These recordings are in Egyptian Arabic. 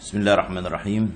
بسم الله الرحمن الرحيم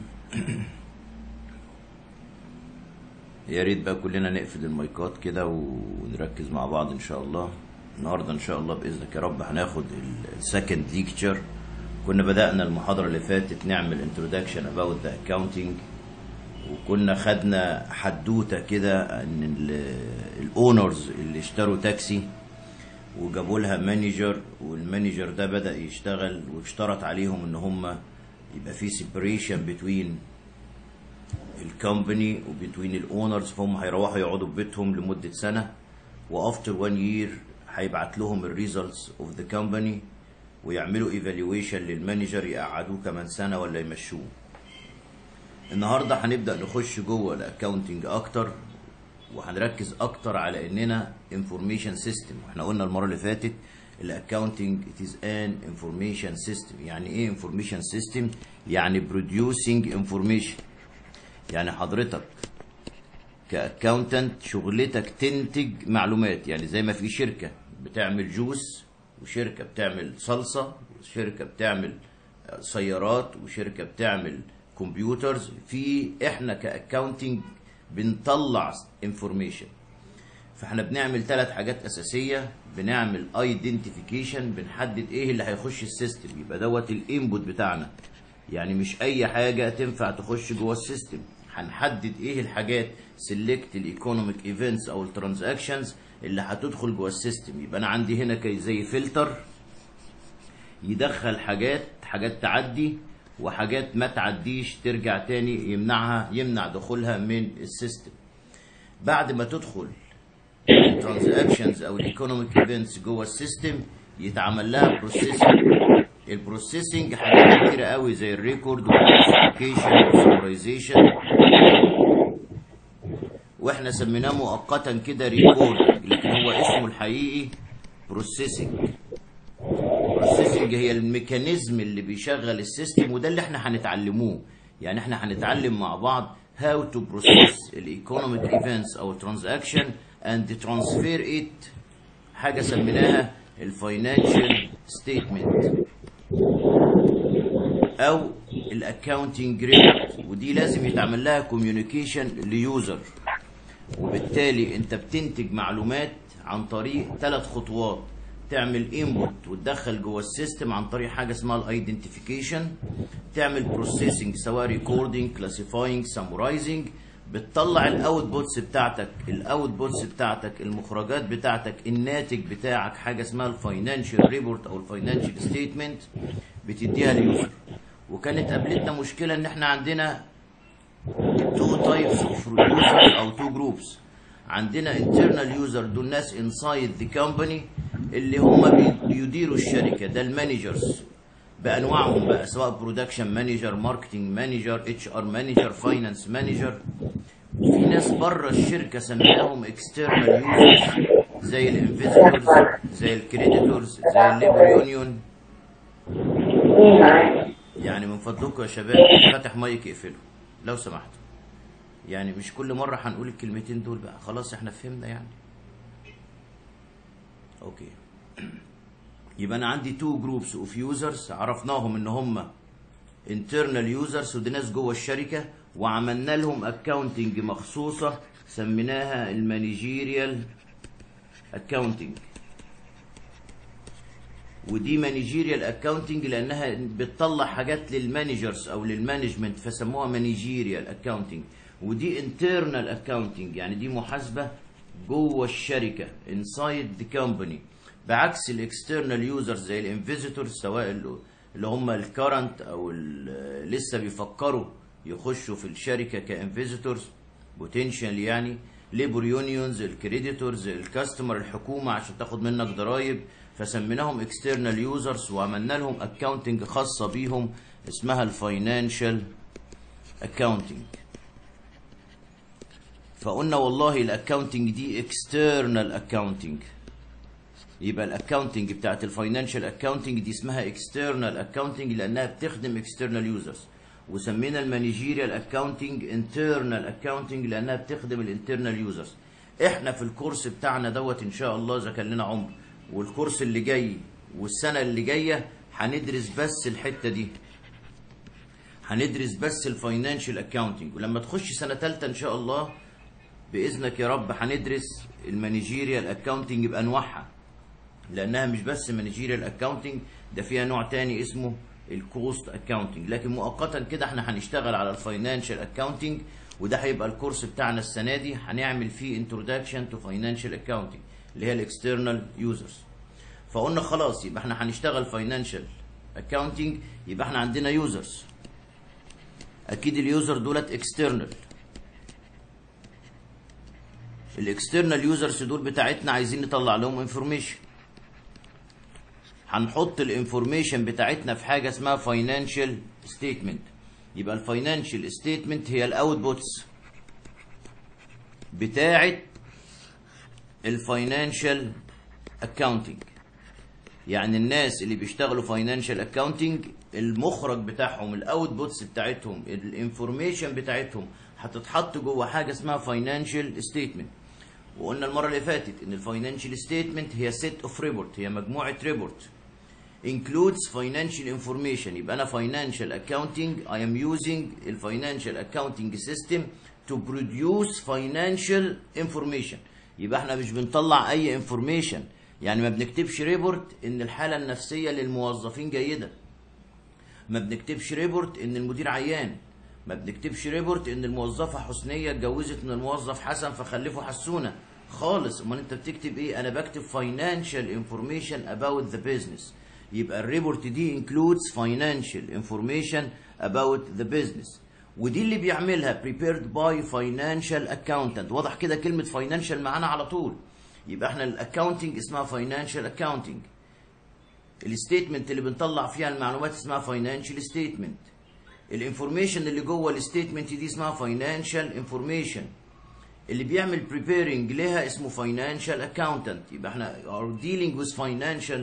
يا ريت بقى كلنا نقفل المايكات كده ونركز مع بعض ان شاء الله النهارده ان شاء الله باذنك يا رب هناخد السكند ليكتشر كنا بدأنا المحاضرة اللي فاتت نعمل introduction about the accounting وكنا خدنا حدوتة كده ان الاونرز اللي اشتروا تاكسي وجابوا لها مانجر والمانجر ده بدأ يشتغل واشترط عليهم ان هم يبقى في separation between الكومباني وبتوين الاونرز فهم هيروحوا يقعدوا في بيتهم لمدة سنة وافتر وان يير هيبعت لهم الريزلتس اوف ذا كومباني ويعملوا ايفالويشن للمانجر يقعدوه كمان سنة ولا يمشوه النهارده هنبدأ نخش جوه الاكونتنج اكتر وهنركز اكتر على اننا انفورميشن سيستم احنا قلنا المره اللي فاتت الاكونتنج it is an information system يعني ايه information system يعني producing information يعني حضرتك كاكاونتنت شغلتك تنتج معلومات يعني زي ما في شركه بتعمل جوس وشركه بتعمل صلصه وشركه بتعمل سيارات وشركه بتعمل كمبيوترز في احنا كاكاونتنج بنطلع انفورميشن فاحنا بنعمل ثلاث حاجات اساسيه بنعمل ايدنتيفيكيشن بنحدد ايه اللي هيخش السيستم يبقى دوت الانبوت بتاعنا يعني مش اي حاجه تنفع تخش جوه السيستم هنحدد ايه الحاجات سيلكت الايكونوميك ايفنتس او الترانزاكشنز اللي هتدخل جوه السيستم يبقى انا عندي هنا كي زي فلتر يدخل حاجات حاجات تعدي وحاجات ما تعديش ترجع تاني يمنعها يمنع دخولها من السيستم بعد ما تدخل الترانزاكشنز او الايكونوميك ايفنتس جوه السيستم يتعمل لها بروسيسنج البروسيسنج حاجات كتيره قوي زي الريكورد والكلاسيفيكيشن والسمرايزيشن واحنا سميناه مؤقتا كده ريكورد لكن هو اسمه الحقيقي بروسيسنج بروسيسنج هي الميكانيزم اللي بيشغل السيستم وده اللي احنا هنتعلموه يعني احنا هنتعلم مع بعض how to process الايكونوميك ايفنتس او transaction and transfer it حاجه سميناها الفاينانشال ستيتمنت او الاكاونتنج ريبورت ودي لازم يتعمل لها كوميونيكيشن ليوزر وبالتالي انت بتنتج معلومات عن طريق ثلاث خطوات تعمل انبوت وتدخل جوه السيستم عن طريق حاجه اسمها الايدنتيفيكيشن تعمل بروسيسنج سواء ريكوردنج كلاسيفاينج سامرايزنج بتطلع الاوتبوتس بتاعتك الاوتبوتس بتاعتك المخرجات بتاعتك الناتج بتاعك حاجه اسمها الفاينانشال ريبورت او الفاينانشال ستيتمنت بتديها لليوزر وكانت قابلتنا مشكله ان احنا عندنا تو تايبس اوف يوزر او تو جروبس عندنا انترنال يوزر دول ناس انسايد ذا كومباني اللي هم بيديروا الشركه ده المانجرز بانواعهم بقى سواء برودكشن مانجر ماركتنج مانجر اتش ار مانجر فاينانس مانجر وفي ناس بره الشركه سميناهم اكسترنال يوزرز زي الانفستورز زي الكريديتورز زي الليبر يونيون يعني من فضلكم يا شباب فاتح مايك اقفله لو سمحتوا يعني مش كل مرة هنقول الكلمتين دول بقى خلاص احنا فهمنا يعني اوكي يبقى انا عندي تو جروبس اوف يوزرز عرفناهم ان هم internal يوزرز ودي ناس جوه الشركة وعملنا لهم اكاونتنج مخصوصة سميناها المانجيريال اكاونتنج ودي مانجيريال اكاونتنج لانها بتطلع حاجات للمانجرز او للمانجمنت فسموها مانجيريال اكاونتنج ودي انترنال اكاونتنج يعني دي محاسبه جوه الشركه انسايد ذا كومباني بعكس الاكسترنال يوزرز زي الانفيزيتورز سواء اللي هم الكرنت او لسه بيفكروا يخشوا في الشركه كانفيزيتورز بوتنشال يعني ليبر يونيونز الكريديتورز الكاستمر الحكومه عشان تاخد منك ضرائب فسميناهم اكسترنال يوزرز وعملنا لهم اكاونتنج خاصه بيهم اسمها الفاينانشال اكاونتنج فقلنا والله الاكاونتنج دي اكسترنال اكاونتنج يبقى الاكاونتنج بتاعت الفاينانشال اكاونتنج دي اسمها اكسترنال اكاونتنج لانها بتخدم اكسترنال يوزرز وسمينا المانجيريال اكاونتنج انترنال اكاونتنج لانها بتخدم الانترنال يوزرز احنا في الكورس بتاعنا دوت ان شاء الله اذا كان لنا عمر والكورس اللي جاي والسنه اللي جايه هندرس بس الحته دي هندرس بس الفاينانشال اكاونتنج ولما تخش سنه ثالثه ان شاء الله باذنك يا رب هندرس المانجيريال اكاونتنج بانواعها لانها مش بس مانجيريال اكاونتنج ده فيها نوع تاني اسمه الكوست اكاونتنج لكن مؤقتا كده احنا هنشتغل على الفاينانشال اكاونتنج وده هيبقى الكورس بتاعنا السنه دي هنعمل فيه انتروداكشن تو فاينانشال اكاونتنج اللي هي الاكسترنال يوزرز فقلنا خلاص يبقى احنا هنشتغل فاينانشال اكاونتنج يبقى احنا عندنا يوزرز اكيد اليوزر دولت اكسترنال الاكسترنال يوزرز دول بتاعتنا عايزين نطلع لهم انفورميشن هنحط الانفورميشن بتاعتنا في حاجه اسمها فاينانشال ستيتمنت يبقى الفاينانشال ستيتمنت هي الاوتبوتس بتاعه الفاينانشال اكاونتنج يعني الناس اللي بيشتغلوا فاينانشال اكاونتنج المخرج بتاعهم الاوتبوتس بتاعتهم الانفورميشن بتاعتهم هتتحط جوه حاجه اسمها فاينانشال ستيتمنت وقلنا المره اللي فاتت ان الفاينانشال ستيتمنت هي سيت اوف ريبورت هي مجموعه ريبورت includes financial information يبقى انا financial accounting I am using ال financial accounting system to produce financial information يبقى احنا مش بنطلع اي information يعني ما بنكتبش ريبورت ان الحاله النفسيه للموظفين جيده ما بنكتبش ريبورت ان المدير عيان ما بنكتبش ريبورت ان الموظفه حسنيه اتجوزت من الموظف حسن فخلفوا حسونه خالص امال انت بتكتب ايه انا بكتب financial information about the business يبقى الريبورت دي includes financial information about the business ودي اللي بيعملها prepared by financial accountant واضح كده كلمة financial معانا على طول يبقى احنا الاكاونتنج اسمها financial accounting الستيتمنت اللي بنطلع فيها المعلومات اسمها financial statement الانفورميشن اللي جوه الستيتمنت دي اسمها financial information اللي بيعمل preparing لها اسمه financial accountant يبقى احنا are dealing with financial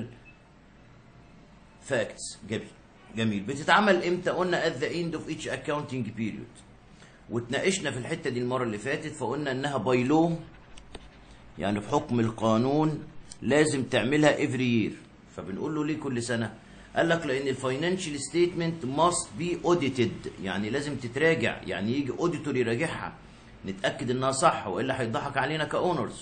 facts جميل جميل بتتعمل امتى قلنا at the end of each accounting period واتناقشنا في الحته دي المره اللي فاتت فقلنا انها باي لو يعني بحكم القانون لازم تعملها every year فبنقول له ليه كل سنه قال لك لان الفاينانشال ستيتمنت ماست بي اوديتد يعني لازم تتراجع يعني يجي اوديتور يراجعها نتاكد انها صح والا هيضحك علينا كاونرز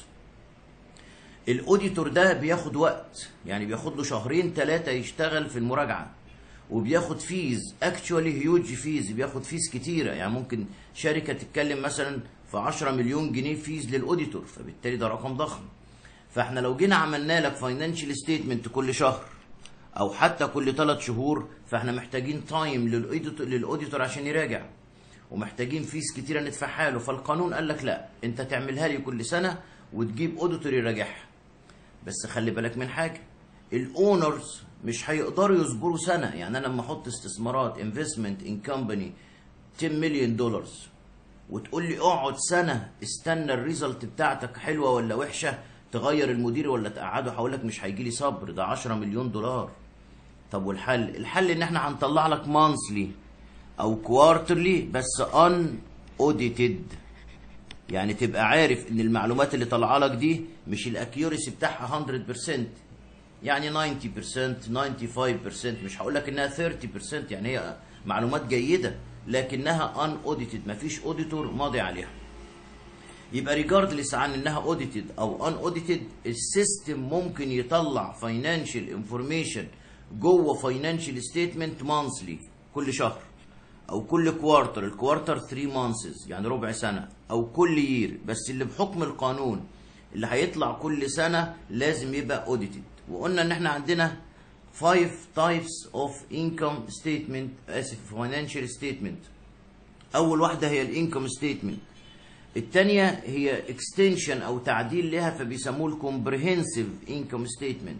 الاوديتور ده بياخد وقت يعني بياخد له شهرين ثلاثه يشتغل في المراجعه وبياخد فيز اكشوالي هيوج فيز بياخد فيز كتيره يعني ممكن شركه تتكلم مثلا في 10 مليون جنيه فيز للاوديتور فبالتالي ده رقم ضخم فاحنا لو جينا عملنا لك فاينانشال ستيتمنت كل شهر او حتى كل ثلاث شهور فاحنا محتاجين تايم للاوديتور للاوديتور عشان يراجع ومحتاجين فيز كتيره ندفعها له فالقانون قال لك لا انت تعملها لي كل سنه وتجيب اوديتور يراجعها بس خلي بالك من حاجه الاونرز مش هيقدروا يصبروا سنه يعني انا لما احط استثمارات انفستمنت ان كومباني 10 مليون دولار وتقول لي اقعد سنه استنى الريزلت بتاعتك حلوه ولا وحشه تغير المدير ولا تقعده هقول لك مش هيجي لي صبر ده 10 مليون دولار طب والحل الحل ان احنا هنطلع لك مانثلي او كوارترلي بس ان اوديتد يعني تبقى عارف ان المعلومات اللي طالعه لك دي مش الاكيوريسي بتاعها 100% يعني 90% 95% مش هقول لك انها 30% يعني هي معلومات جيده لكنها ان اوديتد مفيش اوديتور ماضي عليها يبقى ريجاردلس عن انها اوديتد او ان اوديتد السيستم ممكن يطلع فاينانشال انفورميشن جوه فاينانشال ستيتمنت مانثلي كل شهر او كل كوارتر الكوارتر 3 مانثز يعني ربع سنه او كل يير بس اللي بحكم القانون اللي هيطلع كل سنه لازم يبقى اوديتد وقلنا ان احنا عندنا 5 types of income statement اسف financial statement اول واحده هي الانكم ستيتمنت الثانيه هي اكستنشن او تعديل لها فبيسموه الكومبريهنسيف انكم ستيتمنت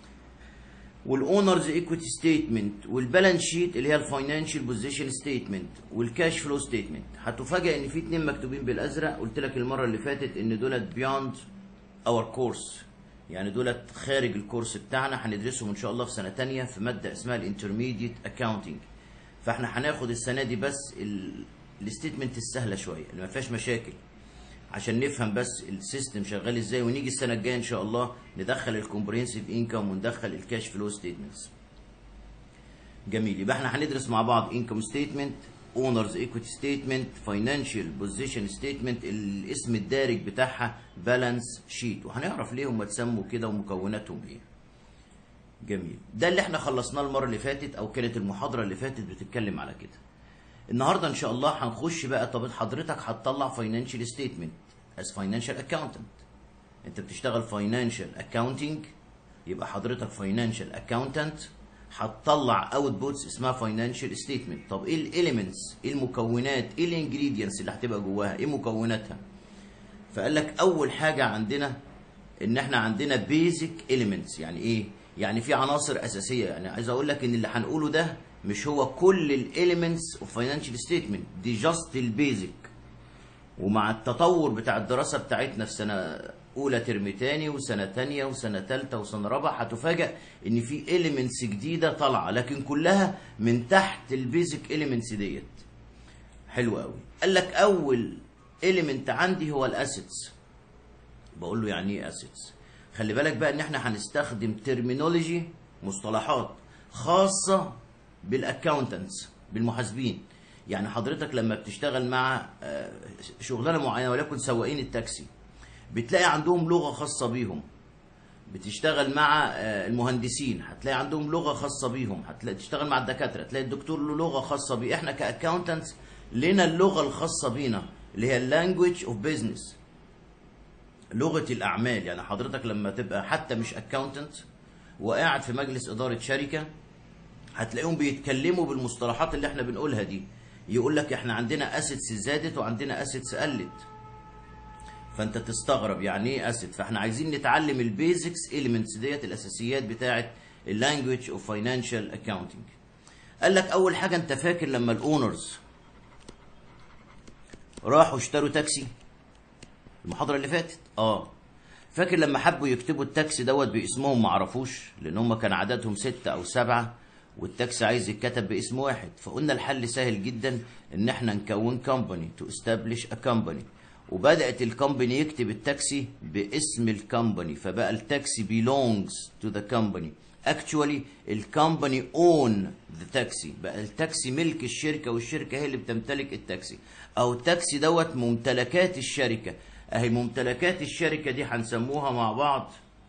والاونرز ايكويتي ستيتمنت والبالانس شيت اللي هي الفاينانشال بوزيشن ستيتمنت والكاش فلو ستيتمنت هتفاجئ ان في اتنين مكتوبين بالازرق قلت لك المره اللي فاتت ان دولت بيوند اور كورس يعني دولت خارج الكورس بتاعنا هندرسهم ان شاء الله في سنه تانية في ماده اسمها الانترميديت اكاونتنج فاحنا هناخد السنه دي بس الستيتمنت السهله شويه اللي ما فيهاش مشاكل عشان نفهم بس السيستم شغال ازاي ونيجي السنه الجايه ان شاء الله ندخل الكومبريهنسيف انكم وندخل الكاش فلو ستيتمنتس جميل يبقى احنا هندرس مع بعض انكم ستيتمنت اونرز ايكويتي ستيتمنت فاينانشال بوزيشن ستيتمنت الاسم الدارج بتاعها بالانس شيت وهنعرف ليه هم اتسموا كده ومكوناتهم ايه جميل ده اللي احنا خلصناه المره اللي فاتت او كانت المحاضره اللي فاتت بتتكلم على كده النهارده ان شاء الله هنخش بقى طب حضرتك هتطلع فاينانشال ستيتمنت از فاينانشال اكاونتنت انت بتشتغل فاينانشال اكاونتنج يبقى حضرتك فاينانشال اكاونتنت هتطلع اوت بوتس اسمها فاينانشال ستيتمنت طب ايه الاليمنتس ايه المكونات ايه الانجريدينتس اللي هتبقى جواها ايه مكوناتها فقال لك اول حاجه عندنا ان احنا عندنا بيزك اليمنتس يعني ايه يعني في عناصر اساسيه يعني عايز اقول لك ان اللي هنقوله ده مش هو كل الاليمنتس اوف فاينانشال ستيتمنت دي جاست البيزك ومع التطور بتاع الدراسه بتاعتنا في سنه اولى ترم تاني وسنه تانية وسنه تالتة وسنه رابعه هتفاجئ ان في اليمنتس جديده طالعه لكن كلها من تحت البيزك اليمنتس ديت حلو قوي قال لك اول اليمنت عندي هو الاسيتس بقول له يعني ايه اسيتس خلي بالك بقى ان احنا هنستخدم ترمينولوجي مصطلحات خاصه بالاكاونتنتس بالمحاسبين يعني حضرتك لما بتشتغل مع شغلانه معينه وليكن سواقين التاكسي بتلاقي عندهم لغه خاصه بيهم بتشتغل مع المهندسين هتلاقي عندهم لغه خاصه بيهم هتلاقي تشتغل مع الدكاتره تلاقي الدكتور له لغه خاصه بيه احنا كاكاونتنتس لنا اللغه الخاصه بينا اللي هي اللانجوج اوف بزنس لغه الاعمال يعني حضرتك لما تبقى حتى مش اكاونتنت وقاعد في مجلس اداره شركه هتلاقيهم بيتكلموا بالمصطلحات اللي احنا بنقولها دي يقول لك احنا عندنا اسيتس زادت وعندنا اسيتس قلت فانت تستغرب يعني ايه اسيت فاحنا عايزين نتعلم البيزكس اليمنتس ديت الاساسيات بتاعه اللانجوج اوف فاينانشال اكاونتنج قال لك اول حاجه انت فاكر لما الاونرز راحوا اشتروا تاكسي المحاضره اللي فاتت اه فاكر لما حبوا يكتبوا التاكسي دوت باسمهم ما عرفوش لان هم كان عددهم ستة او سبعة والتاكسي عايز يتكتب باسم واحد فقلنا الحل سهل جدا ان احنا نكون كومباني تو استابليش ا كومباني وبدات الكومباني يكتب التاكسي باسم الكومباني فبقى التاكسي belongs to the company actually الكومباني اون ذا تاكسي بقى التاكسي ملك الشركه والشركه هي اللي بتمتلك التاكسي او التاكسي دوت ممتلكات الشركه اهي ممتلكات الشركه دي هنسموها مع بعض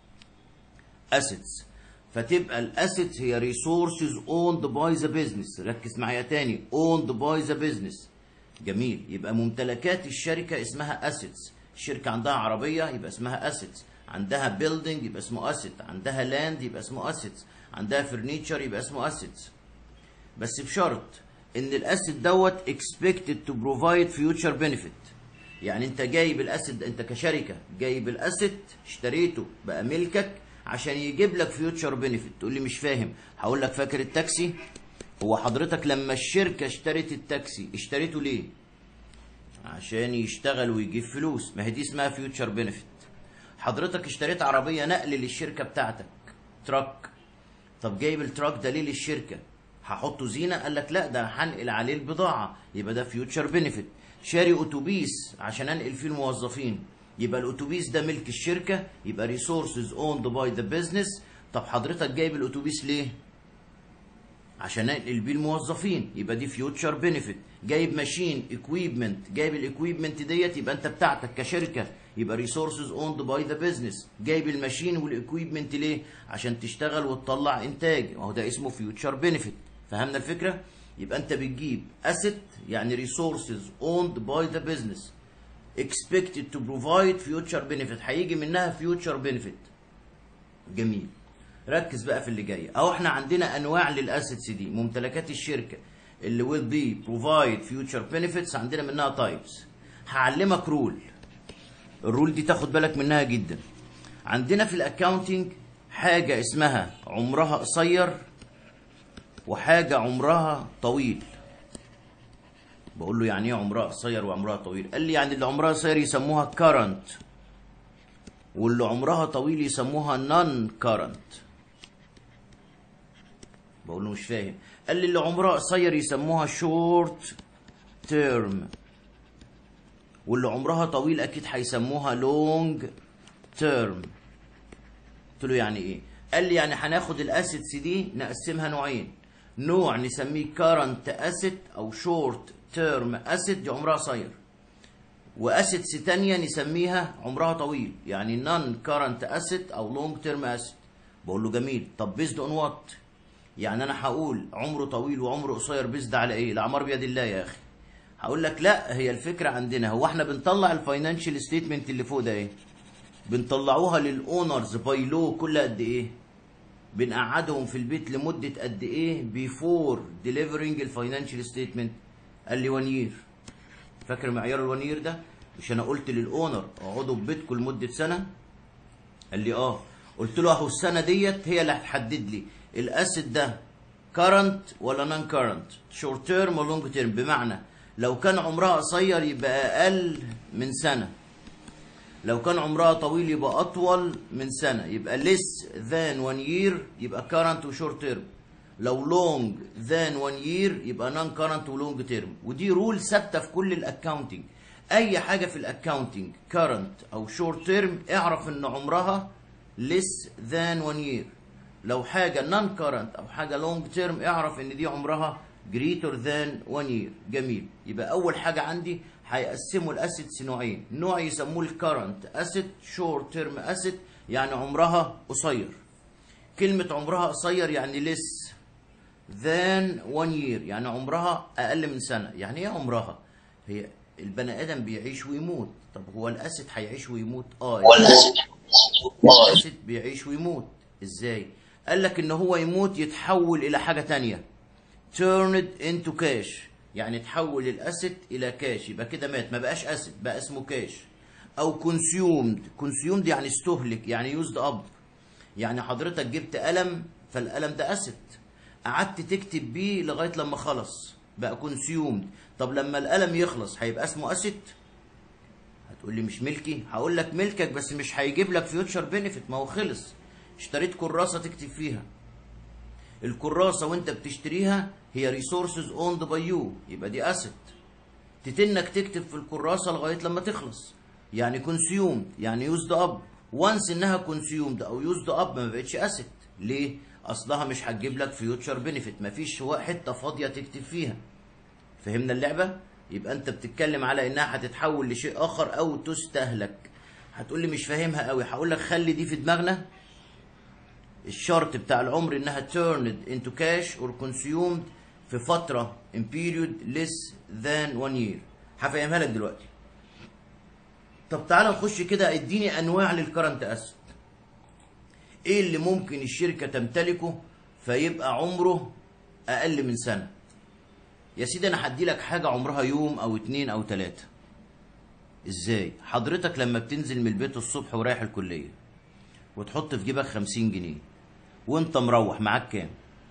assets فتبقى الاسيتس هي ريسورسز اوند باي ذا بزنس ركز معايا تاني اوند باي ذا بزنس جميل يبقى ممتلكات الشركه اسمها اسيتس الشركه عندها عربيه يبقى اسمها اسيتس عندها بيلدينج يبقى اسمه اسيت عندها لاند يبقى اسمه اسيتس عندها فرنيتشر يبقى اسمه اسيتس بس بشرط ان الاسيت دوت expected to provide future benefit يعني انت جايب الاسيت انت كشركه جايب الاسيت اشتريته بقى ملكك عشان يجيب لك فيوتشر بينيفيت تقول لي مش فاهم هقول لك فاكر التاكسي هو حضرتك لما الشركه اشترت التاكسي اشتريته ليه عشان يشتغل ويجيب فلوس ما هي دي اسمها فيوتشر بينيفيت حضرتك اشتريت عربيه نقل للشركه بتاعتك تراك طب جايب التراك ده ليه للشركه هحطه زينه قال لك لا ده هنقل عليه البضاعه يبقى ده فيوتشر بينيفيت شاري اتوبيس عشان انقل فيه الموظفين يبقى الاتوبيس ده ملك الشركه يبقى ريسورسز اوند باي ذا بزنس طب حضرتك جايب الاتوبيس ليه عشان انقل بيه الموظفين يبقى دي فيوتشر بينيفيت جايب ماشين اكويبمنت جايب الاكويبمنت ديت يبقى انت بتاعتك كشركه يبقى ريسورسز اوند باي ذا بزنس جايب الماشين والاكويبمنت ليه عشان تشتغل وتطلع انتاج اهو ده اسمه فيوتشر بينيفيت فهمنا الفكره يبقى انت بتجيب اسيت يعني ريسورسز اوند باي ذا بزنس expected to provide future benefit هيجي منها future benefit جميل ركز بقى في اللي جاي اهو احنا عندنا انواع للاسيتس دي ممتلكات الشركه اللي will be provide future benefits عندنا منها types هعلمك رول الرول دي تاخد بالك منها جدا عندنا في الاكاونتنج حاجه اسمها عمرها قصير وحاجه عمرها طويل بقول له يعني ايه عمرها قصير وعمرها طويل قال لي يعني اللي عمرها قصير يسموها كارنت واللي عمرها طويل يسموها نون كارنت بقول له مش فاهم قال لي اللي عمرها قصير يسموها شورت تيرم واللي عمرها طويل اكيد هيسموها لونج تيرم قلت له يعني ايه قال لي يعني هناخد الاسيتس دي نقسمها نوعين نوع نسميه current asset او short term asset دي عمرها قصير واسيتس تانية نسميها عمرها طويل يعني نون كارنت اسيت او لونج تيرم اسيت بقول له جميل طب بيزد اون وات يعني انا هقول عمره طويل وعمره قصير بيزد على ايه الاعمار بيد الله يا اخي هقول لك لا هي الفكره عندنا هو احنا بنطلع الفاينانشال ستيتمنت اللي فوق ده ايه بنطلعوها للاونرز باي لو كل قد ايه بنقعدهم في البيت لمده قد ايه بيفور ديليفرنج الفاينانشال ستيتمنت قال لي 1 يير فاكر معيار الونير ده مش انا قلت للاونر اقعدوا في بيتكم لمده سنه قال لي اه قلت له اهو السنه ديت هي اللي هتحدد لي الاسيد ده كارنت ولا نون كارنت شورت تيرم ولا لونج تيرم بمعنى لو كان عمرها قصير يبقى اقل من سنه لو كان عمرها طويل يبقى اطول من سنه يبقى less than one year يبقى current وشورت تيرم لو long than one year يبقى non current ولونج تيرم ودي رول ثابته في كل الاكاونتنج اي حاجه في الاكاونتنج current او شورت تيرم اعرف ان عمرها less than one year لو حاجه non current او حاجه long term اعرف ان دي عمرها greater than one year جميل يبقى اول حاجه عندي هيقسموا الاسيتس نوعين نوع يسموه الكرنت اسيت شورت تيرم اسيت يعني عمرها قصير كلمه عمرها قصير يعني less than one year يعني عمرها اقل من سنه يعني ايه عمرها هي البني ادم بيعيش ويموت طب هو الاسيت هيعيش ويموت اه الاسيت بيعيش ويموت ازاي قال لك ان هو يموت يتحول الى حاجه تانية turned into cash يعني تحول الاسيت الى كاش يبقى كده مات ما بقاش اسيت بقى اسمه كاش او consumed consumed يعني استهلك يعني يوزد اب يعني حضرتك جبت قلم فالقلم ده اسيت قعدت تكتب بيه لغايه لما خلص بقى كونسيومد طب لما القلم يخلص هيبقى اسمه اسيت هتقول لي مش ملكي هقول لك ملكك بس مش هيجيب لك فيوتشر بينيفيت ما هو خلص اشتريت كراسه تكتب فيها الكراسه وانت بتشتريها هي ريسورسز اوند باي يو يبقى دي اسيت تتنك تكتب في الكراسه لغايه لما تخلص يعني كونسيومد يعني يوزد اب وانس انها كونسيومد او يوزد اب ما بقتش اسيت ليه اصلها مش هتجيب لك فيوتشر بينيفيت مفيش حته فاضيه تكتب فيها فهمنا اللعبه يبقى انت بتتكلم على انها هتتحول لشيء اخر او تستهلك هتقول لي مش فاهمها قوي هقول لك خلي دي في دماغنا الشرط بتاع العمر انها turned into cash or consumed في فتره in period less than one year هفهمها لك دلوقتي طب تعالى نخش كده اديني انواع للكرنت اسيت ايه اللي ممكن الشركه تمتلكه فيبقى عمره اقل من سنه يا سيدي انا هدي لك حاجه عمرها يوم او اتنين او تلاته ازاي حضرتك لما بتنزل من البيت الصبح ورايح الكليه وتحط في جيبك خمسين جنيه وانت مروح معاك كام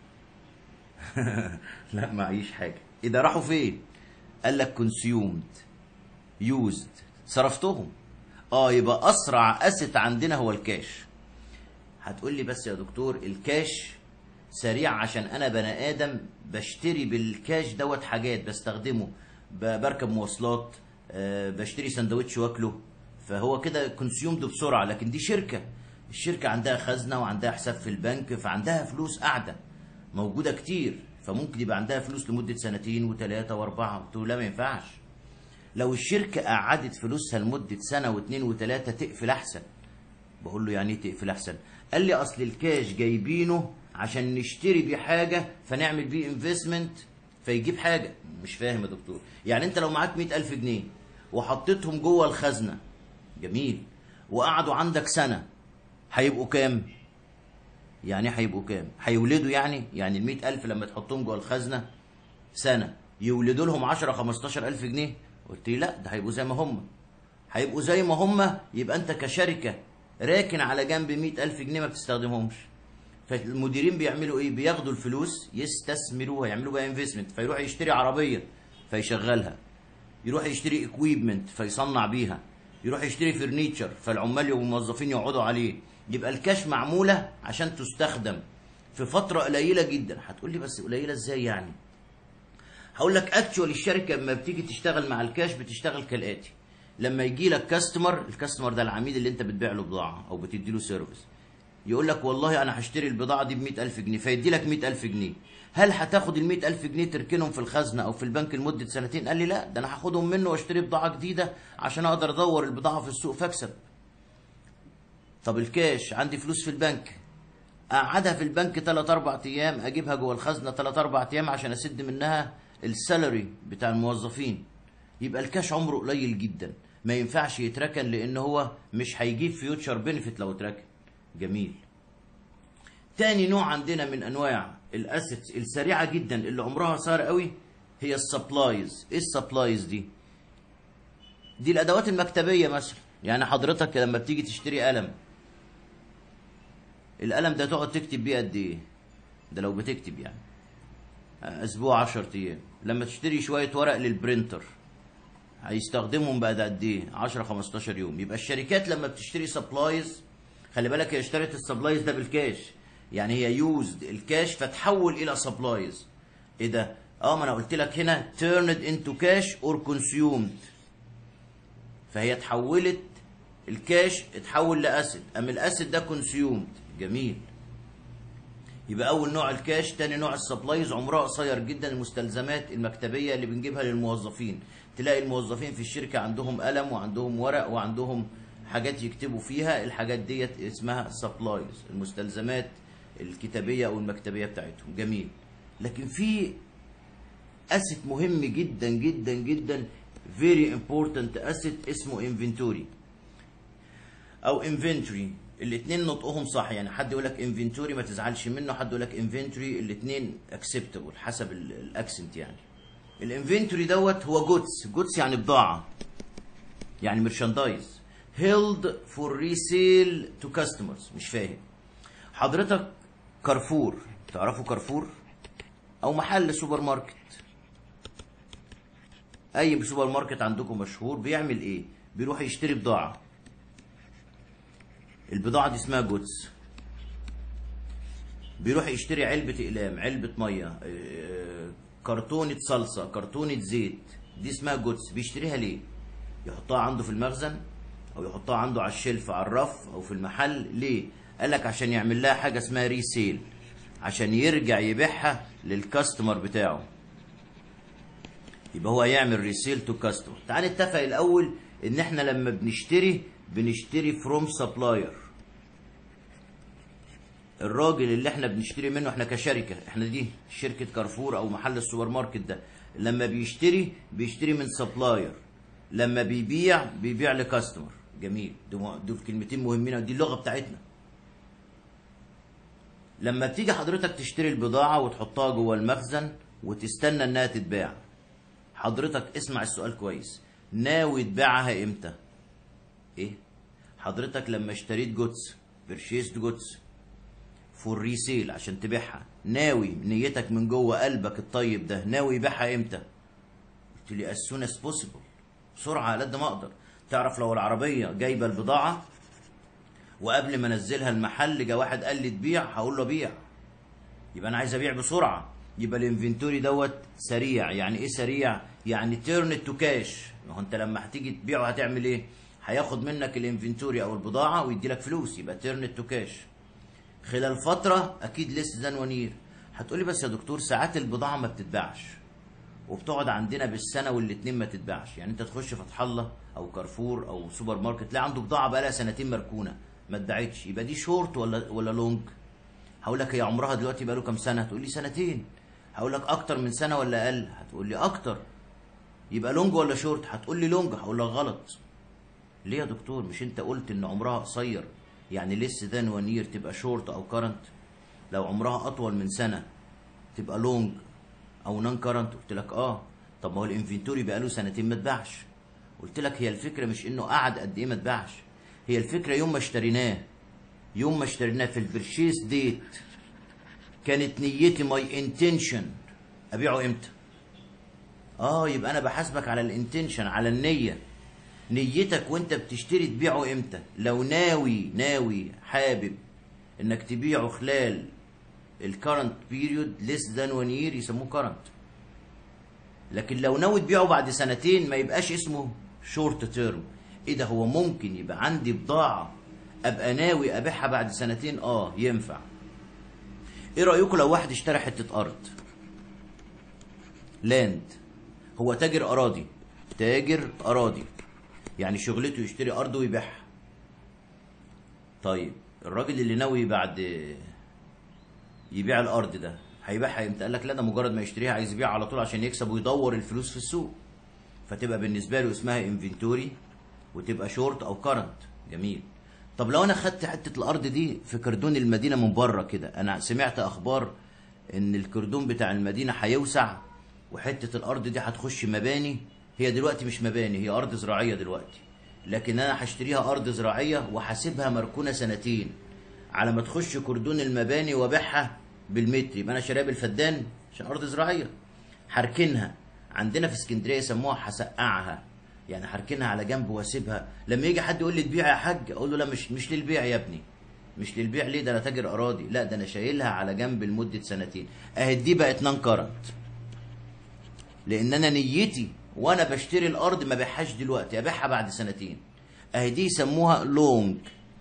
لا معيش حاجه اذا راحوا فين قال لك كونسيومد يوزد صرفتهم اه يبقى اسرع اسيت عندنا هو الكاش هتقول لي بس يا دكتور الكاش سريع عشان انا بني ادم بشتري بالكاش دوت حاجات بستخدمه ب- بركب مواصلات آه، بشتري سندوتش واكله فهو كده كونسيومد بسرعه لكن دي شركه الشركه عندها خزنه وعندها حساب في البنك فعندها فلوس قاعده موجوده كتير فممكن يبقى عندها فلوس لمده سنتين وثلاثه واربعه قلت له لا ما ينفعش لو الشركه قعدت فلوسها لمده سنه واثنين وثلاثه تقفل احسن بقول له يعني ايه تقفل احسن قال لي اصل الكاش جايبينه عشان نشتري بيه حاجه فنعمل بيه انفستمنت فيجيب حاجه مش فاهم يا دكتور يعني انت لو معاك مئة ألف جنيه وحطيتهم جوه الخزنه جميل وقعدوا عندك سنه هيبقوا كام يعني إيه هيبقوا كام هيولدوا يعني يعني المئة ألف لما تحطهم جوه الخزنه سنه يولدوا لهم 10 15 ألف جنيه قلت لي لا ده هيبقوا زي ما هم هيبقوا زي ما هم يبقى انت كشركه راكن على جنب مئة ألف جنيه ما بتستخدمهمش فالمديرين بيعملوا ايه بياخدوا الفلوس يستثمروها يعملوا بقى انفستمنت فيروح يشتري عربيه فيشغلها يروح يشتري اكويبمنت فيصنع بيها يروح يشتري فرنيتشر فالعمال والموظفين يقعدوا عليه يبقى الكاش معموله عشان تستخدم في فتره قليله جدا هتقول لي بس قليله ازاي يعني هقول لك اكشوال الشركه لما بتيجي تشتغل مع الكاش بتشتغل كالاتي لما يجي لك كاستمر الكاستمر ده العميل اللي انت بتبيع له بضاعه او بتدي له سيرفيس يقول لك والله انا هشتري البضاعه دي ب ألف جنيه فيدي لك 100000 جنيه هل هتاخد ال ألف جنيه تركنهم في الخزنه او في البنك لمده سنتين قال لي لا ده انا هاخدهم منه واشتري بضاعه جديده عشان اقدر ادور البضاعه في السوق فاكسب طب الكاش عندي فلوس في البنك اقعدها في البنك 3 4 ايام اجيبها جوه الخزنه 3 4 ايام عشان اسد منها السالري بتاع الموظفين يبقى الكاش عمره قليل جدا ما ينفعش يتركن لان هو مش هيجيب فيوتشر بنفيت لو اتركن جميل تاني نوع عندنا من انواع الاسيتس السريعه جدا اللي عمرها قصير قوي هي السبلايز ايه السبلايز دي دي الادوات المكتبيه مثلا يعني حضرتك لما بتيجي تشتري قلم القلم ده تقعد تكتب بيه قد ايه ده لو بتكتب يعني اسبوع 10 ايام لما تشتري شويه ورق للبرينتر هيستخدمهم بعد قد ايه 10 15 يوم يبقى الشركات لما بتشتري سبلايز خلي بالك هي اشترت السبلايز ده بالكاش يعني هي يوزد الكاش فتحول الى سبلايز ايه ده اه ما انا قلت لك هنا turned into cash or consumed فهي اتحولت الكاش اتحول لاسيد اما الاسيد ده كونسيومد جميل يبقى اول نوع الكاش تاني نوع السبلايز عمرها قصير جدا المستلزمات المكتبيه اللي بنجيبها للموظفين تلاقي الموظفين في الشركه عندهم قلم وعندهم ورق وعندهم حاجات يكتبوا فيها الحاجات ديت اسمها سبلايز المستلزمات الكتابيه او المكتبيه بتاعتهم جميل لكن في اسيت مهم جدا جدا جدا very important asset اسمه inventory او inventory الاثنين نطقهم صح يعني حد يقول لك inventory ما تزعلش منه حد يقول لك inventory الاثنين acceptable حسب الاكسنت يعني الانفنتوري دوت هو جودز جودز يعني بضاعه يعني مرشاندايز held for resale to customers مش فاهم حضرتك كارفور تعرفوا كارفور او محل سوبر ماركت اي سوبر ماركت عندكم مشهور بيعمل ايه بيروح يشتري بضاعه البضاعه دي اسمها جودز بيروح يشتري علبه اقلام علبه ميه آه، كرتونه صلصه كرتونه زيت دي اسمها جودز بيشتريها ليه يحطها عنده في المخزن او يحطها عنده على الشلف على الرف او في المحل ليه قال لك عشان يعمل لها حاجه اسمها ريسيل عشان يرجع يبيعها للكاستمر بتاعه يبقى هو يعمل ريسيل تو كاستمر تعال نتفق الاول ان احنا لما بنشتري بنشتري فروم سبلاير الراجل اللي احنا بنشتري منه احنا كشركه احنا دي شركه كارفور او محل السوبر ماركت ده لما بيشتري بيشتري من سبلاير لما بيبيع بيبيع لكاستمر جميل دول دول كلمتين مهمين ودي اللغه بتاعتنا لما بتيجي حضرتك تشتري البضاعه وتحطها جوه المخزن وتستنى انها تتباع حضرتك اسمع السؤال كويس ناوي تبيعها امتى ايه حضرتك لما اشتريت جودز بيرشيست جودز فور ريسيل عشان تبيعها ناوي نيتك من جوه قلبك الطيب ده ناوي يبيعها امتى قلت لي as soon as possible بسرعه على قد ما اقدر تعرف لو العربيه جايبه البضاعه وقبل ما انزلها المحل جه واحد قال لي تبيع هقول له بيع يبقى انا عايز ابيع بسرعه يبقى الانفنتوري دوت سريع يعني ايه سريع يعني تيرن تو كاش ما هو انت لما هتيجي تبيعه هتعمل ايه هياخد منك الانفنتوري او البضاعه ويدي لك فلوس يبقى تيرن تو كاش خلال فتره اكيد لسه ذان ونير هتقولي بس يا دكتور ساعات البضاعه ما بتتباعش وبتقعد عندنا بالسنه والاتنين ما تتباعش يعني انت تخش فتح الله او كارفور او سوبر ماركت تلاقي عنده بضاعه بقى لها سنتين مركونه ما اتباعتش يبقى دي شورت ولا ولا لونج هقول لك هي عمرها دلوقتي بقى له كام سنه هتقول لي سنتين هقول لك اكتر من سنه ولا اقل هتقول لي اكتر يبقى لونج ولا شورت هتقول لي لونج هقول لك غلط ليه يا دكتور مش انت قلت ان عمرها قصير يعني لسه ذان ونير تبقى شورت او كرنت لو عمرها اطول من سنه تبقى لونج او نون كرنت قلت لك اه طب ما هو الانفنتوري بقى له سنتين ما اتباعش قلت لك هي الفكره مش انه قعد قد ايه ما اتباعش هي الفكره يوم ما اشتريناه يوم ما اشتريناه في البرشيس ديت كانت نيتي ماي انتنشن ابيعه امتى اه يبقى انا بحاسبك على الانتنشن على النيه نيتك وانت بتشتري تبيعه امتى لو ناوي ناوي حابب انك تبيعه خلال الكرنت بيريود ليس ذان وان يير يسموه كرنت لكن لو ناوي تبيعه بعد سنتين ما يبقاش اسمه شورت تيرم ايه ده هو ممكن يبقى عندي بضاعه ابقى ناوي ابيعها بعد سنتين اه ينفع ايه رايكم لو واحد اشترى حته ارض لاند هو تاجر اراضي تاجر اراضي يعني شغلته يشتري ارض ويبيعها طيب الراجل اللي ناوي بعد يبيع الارض ده هيبيعها امتى قال لك لا ده مجرد ما يشتريها عايز يبيعها على طول عشان يكسب ويدور الفلوس في السوق فتبقى بالنسبه له اسمها انفنتوري وتبقى شورت او كرنت جميل طب لو انا خدت حته الارض دي في كردون المدينه من بره كده انا سمعت اخبار ان الكردون بتاع المدينه هيوسع وحته الارض دي هتخش مباني هي دلوقتي مش مباني هي ارض زراعيه دلوقتي لكن انا هشتريها ارض زراعيه وهسيبها مركونه سنتين على ما تخش كردون المباني وابيعها بالمتر يبقى انا شاريها بالفدان عشان ارض زراعيه هركنها عندنا في اسكندريه يسموها هسقعها يعني هركنها على جنب واسيبها لما يجي حد يقول لي تبيع يا حاج اقول له لا مش مش للبيع يا ابني مش للبيع ليه ده انا تاجر اراضي لا ده انا شايلها على جنب لمده سنتين اهي دي بقت نان كارنت لان انا نيتي وانا بشتري الارض ما بيعهاش دلوقتي ابيعها بعد سنتين اهي دي يسموها لونج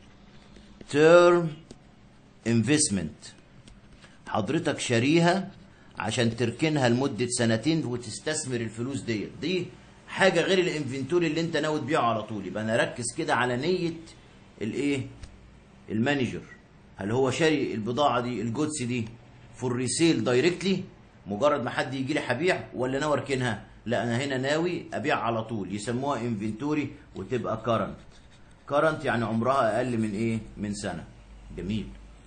تيرم انفستمنت حضرتك شاريها عشان تركنها لمدة سنتين وتستثمر الفلوس ديت دي حاجة غير الانفنتوري اللي انت ناوي تبيعه على طول يبقى انا ركز كده على نية الايه المانجر هل هو شاري البضاعة دي الجودس دي فور ريسيل دايركتلي مجرد ما حد يجي لي هبيع ولا ناوي اركنها لا انا هنا ناوي ابيع على طول يسموها انفنتوري وتبقى كارنت كارنت يعني عمرها اقل من ايه من سنة جميل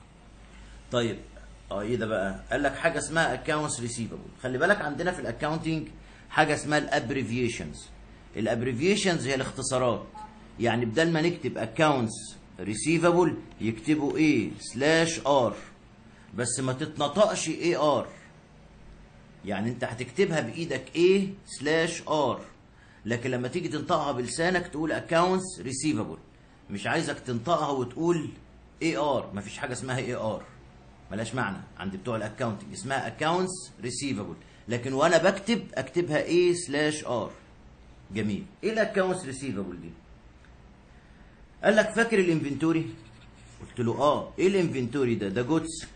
طيب اه ايه ده بقى قال لك حاجه اسمها اكونتس ريسيفبل خلي بالك عندنا في الاكاونتنج حاجه اسمها الابريفيشنز الابريفيشنز هي الاختصارات يعني بدل ما نكتب اكونتس ريسيفبل يكتبوا ايه سلاش ار بس ما تتنطقش اي ار يعني انت هتكتبها بايدك ايه سلاش ار لكن لما تيجي تنطقها بلسانك تقول اكونتس ريسيفبل مش عايزك تنطقها وتقول اي ار مفيش حاجه اسمها اي ار ملهاش معنى عند بتوع الاكونتنج اسمها اكونتس ريسيفبل لكن وانا بكتب اكتبها ايه سلاش ار جميل ايه الاكونتس ريسيفبل دي قال لك فاكر الانفنتوري قلت له اه ايه الانفنتوري ده ده جودز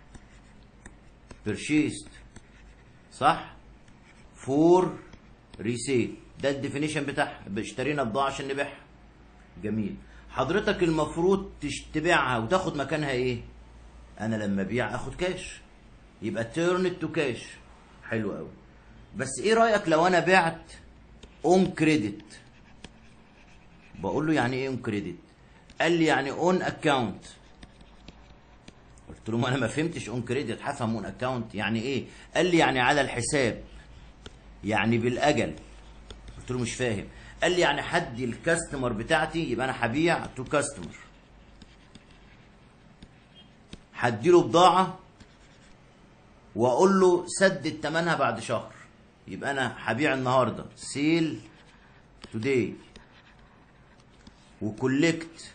بيرشيست صح فور ريسيل ده الديفينيشن بتاعها اشترينا بضاعه عشان نبيعها جميل حضرتك المفروض تبيعها وتاخد مكانها ايه انا لما ابيع اخد كاش يبقى تيرن تو كاش حلو قوي بس ايه رايك لو انا بعت اون كريدت بقول له يعني ايه اون كريدت قال لي يعني اون اكاونت قلت له ما انا ما فهمتش اون كريدت هفهم اون اكاونت يعني ايه قال لي يعني على الحساب يعني بالاجل قلت له مش فاهم قال لي يعني حدي الكاستمر بتاعتي يبقى انا هبيع تو كاستمر هديله بضاعة واقول له سدد ثمنها بعد شهر يبقى انا هبيع النهارده سيل توداي وكولكت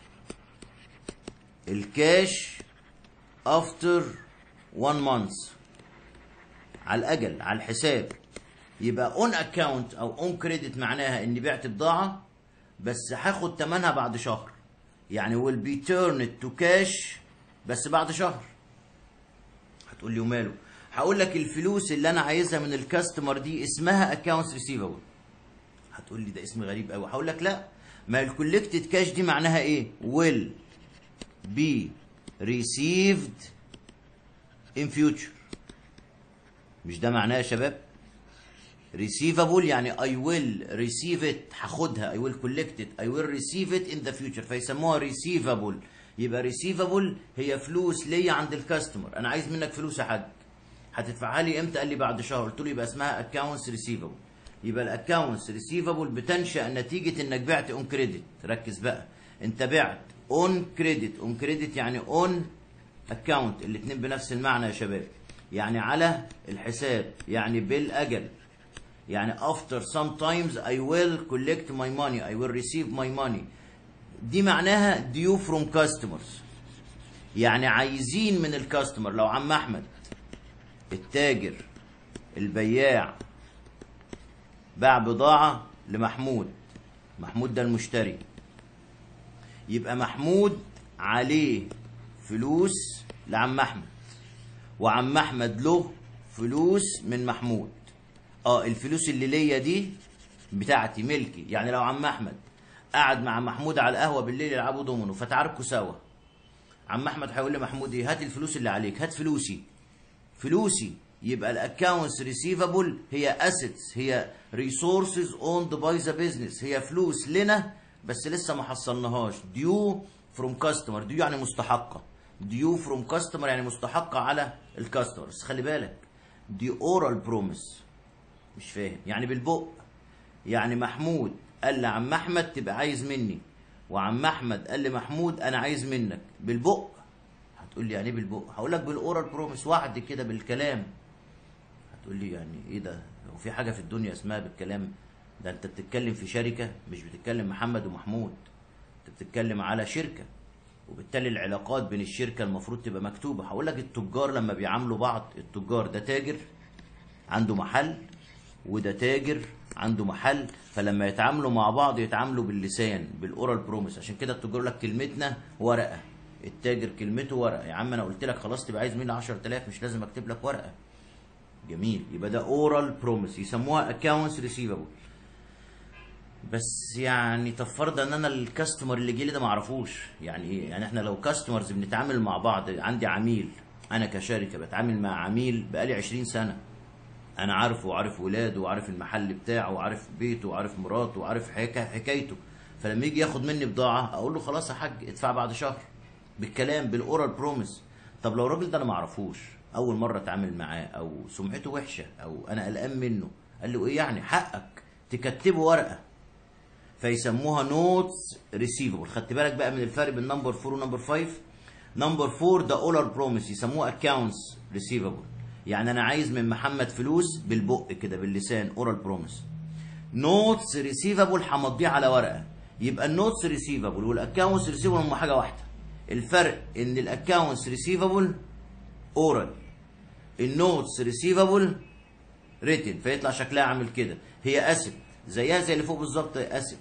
الكاش افتر 1 مانث على الاجل على الحساب يبقى اون اكاونت او اون كريدت معناها اني بعت بضاعه بس هاخد ثمنها بعد شهر يعني will be turned to cash بس بعد شهر هتقول لي وماله هقول لك الفلوس اللي انا عايزها من الكاستمر دي اسمها اكونتس ريسيفبل هتقول لي ده اسم غريب قوي هقول لك لا ما الكولكتد كاش دي معناها ايه will be received in future مش ده معناه يا شباب receivable يعني I will receive it هاخدها I will collect it I will receive it in the future فيسموها receivable يبقى receivable هي فلوس ليا عند الكاستمر انا عايز منك فلوس يا حاج هتدفعها لي امتى قال لي بعد شهر قلت له يبقى اسمها accounts receivable يبقى الاكونتس ريسيفبل بتنشا نتيجه انك بعت اون كريدت ركز بقى انت بعت اون كريدت اون كريدت يعني اون اكونت الاثنين بنفس المعنى يا شباب يعني على الحساب يعني بالاجل يعني after sometimes I will collect my money I will receive my money دي معناها due from customers يعني عايزين من الكاستمر لو عم احمد التاجر البياع باع بضاعة لمحمود محمود ده المشتري يبقى محمود عليه فلوس لعم احمد وعم احمد له فلوس من محمود اه الفلوس اللي ليا دي بتاعتي ملكي يعني لو عم احمد قعد مع محمود على القهوه بالليل يلعبوا دومينو فتعاركوا سوا عم احمد هيقول لمحمود ايه هات الفلوس اللي عليك هات فلوسي فلوسي يبقى الاكونتس ريسيفبل هي اسيتس هي ريسورسز اوند باي ذا بزنس هي فلوس لنا بس لسه ما حصلناهاش ديو فروم كاستمر ديو يعني مستحقه ديو فروم كاستمر يعني مستحقه على الكاستمر بس خلي بالك دي اورال بروميس مش فاهم يعني بالبق يعني محمود قال لعم احمد تبقى عايز مني وعم احمد قال لمحمود انا عايز منك بالبق هتقول لي يعني ايه بالبق هقول لك بالاورال بروميس وعد كده بالكلام هتقول لي يعني ايه ده هو في حاجه في الدنيا اسمها بالكلام ده انت بتتكلم في شركه مش بتتكلم محمد ومحمود انت بتتكلم على شركه وبالتالي العلاقات بين الشركه المفروض تبقى مكتوبه هقول لك التجار لما بيعاملوا بعض التجار ده تاجر عنده محل وده تاجر عنده محل فلما يتعاملوا مع بعض يتعاملوا باللسان بالاورال بروميس عشان كده التجار لك كلمتنا ورقه التاجر كلمته ورقه يا عم انا قلت لك خلاص تبقى عايز مني 10000 مش لازم اكتب لك ورقه جميل يبقى ده اورال بروميس يسموها اكونتس ريسيفبل بس يعني تفرض ان انا الكاستمر اللي جه لي ده ما اعرفوش يعني ايه يعني احنا لو كاستمرز بنتعامل مع بعض عندي عميل انا كشركه بتعامل مع عميل بقالي 20 سنه انا عارفه وعارف ولاده وعارف المحل بتاعه وعارف بيته وعارف مراته وعارف حكا- حكايته فلما يجي ياخد مني بضاعه اقول له خلاص يا حاج ادفع بعد شهر بالكلام بالاورال بروميس طب لو الراجل ده انا ما اعرفوش اول مره اتعامل معاه او سمعته وحشه او انا قلقان منه قال له ايه يعني حقك تكتبه ورقه فيسموها نوتس ريسيفبل خدت بالك بقى من الفرق بين نمبر 4 ونمبر 5 نمبر 4 ده اولر بروميس يسموها اكونتس ريسيفبل يعني انا عايز من محمد فلوس بالبق كده باللسان اورال بروميس نوتس ريسيفبل همضيه على ورقه يبقى النوتس ريسيفبل والاكونتس ريسيفبل هم حاجه واحده الفرق ان الاكونتس ريسيفبل اورال النوتس ريسيفبل ريتن فيطلع شكلها عامل كده هي اسيت زيها زي اللي فوق بالظبط اسيت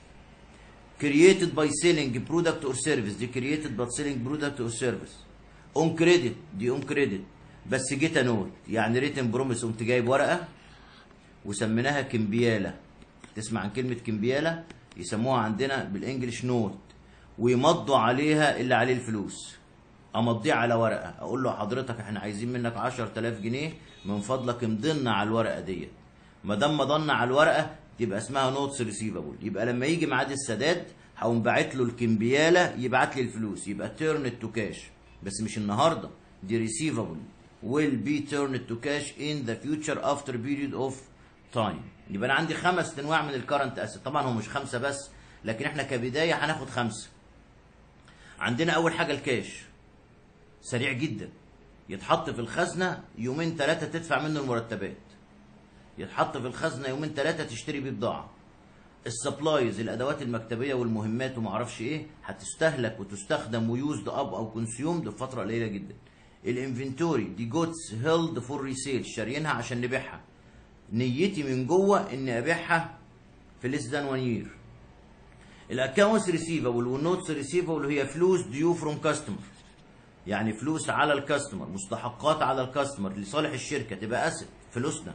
created by selling product or service دي created by selling product or service on credit دي on credit بس جيت نوت يعني ريتن بروميس قمت جايب ورقه وسميناها كمبياله تسمع عن كلمه كمبياله يسموها عندنا بالانجلش نوت ويمضوا عليها اللي عليه الفلوس امضيه على ورقه اقول له حضرتك احنا عايزين منك 10000 جنيه من فضلك امضلنا على الورقه ديت ما دام مضلنا على الورقه تبقى اسمها نوتس ريسيفبل يبقى لما يجي ميعاد السداد هقوم باعت له الكمبياله يبعت لي الفلوس يبقى تيرن تو كاش بس مش النهارده دي ريسيفبل will be turned to cash in the future after period of time يبقى انا عندي خمس انواع من الكرنت اسيت طبعا هو مش خمسه بس لكن احنا كبدايه هناخد خمسه عندنا اول حاجه الكاش سريع جدا يتحط في الخزنه يومين ثلاثه تدفع منه المرتبات يتحط في الخزنه يومين ثلاثه تشتري بيه بضاعه السبلايز الادوات المكتبيه والمهمات وما اعرفش ايه هتستهلك وتستخدم ويوزد اب او كونسيومد في فتره قليله جدا الانفنتوري دي جودز هيلد فور ريسيل شاريينها عشان نبيعها نيتي من جوه اني ابيعها في ليس ذان 1 يير الاكونتس ريسيفبل والنوتس ريسيفبل هي فلوس ديو فروم كاستمر يعني فلوس على الكاستمر مستحقات على الكاستمر لصالح الشركه تبقى اسيت فلوسنا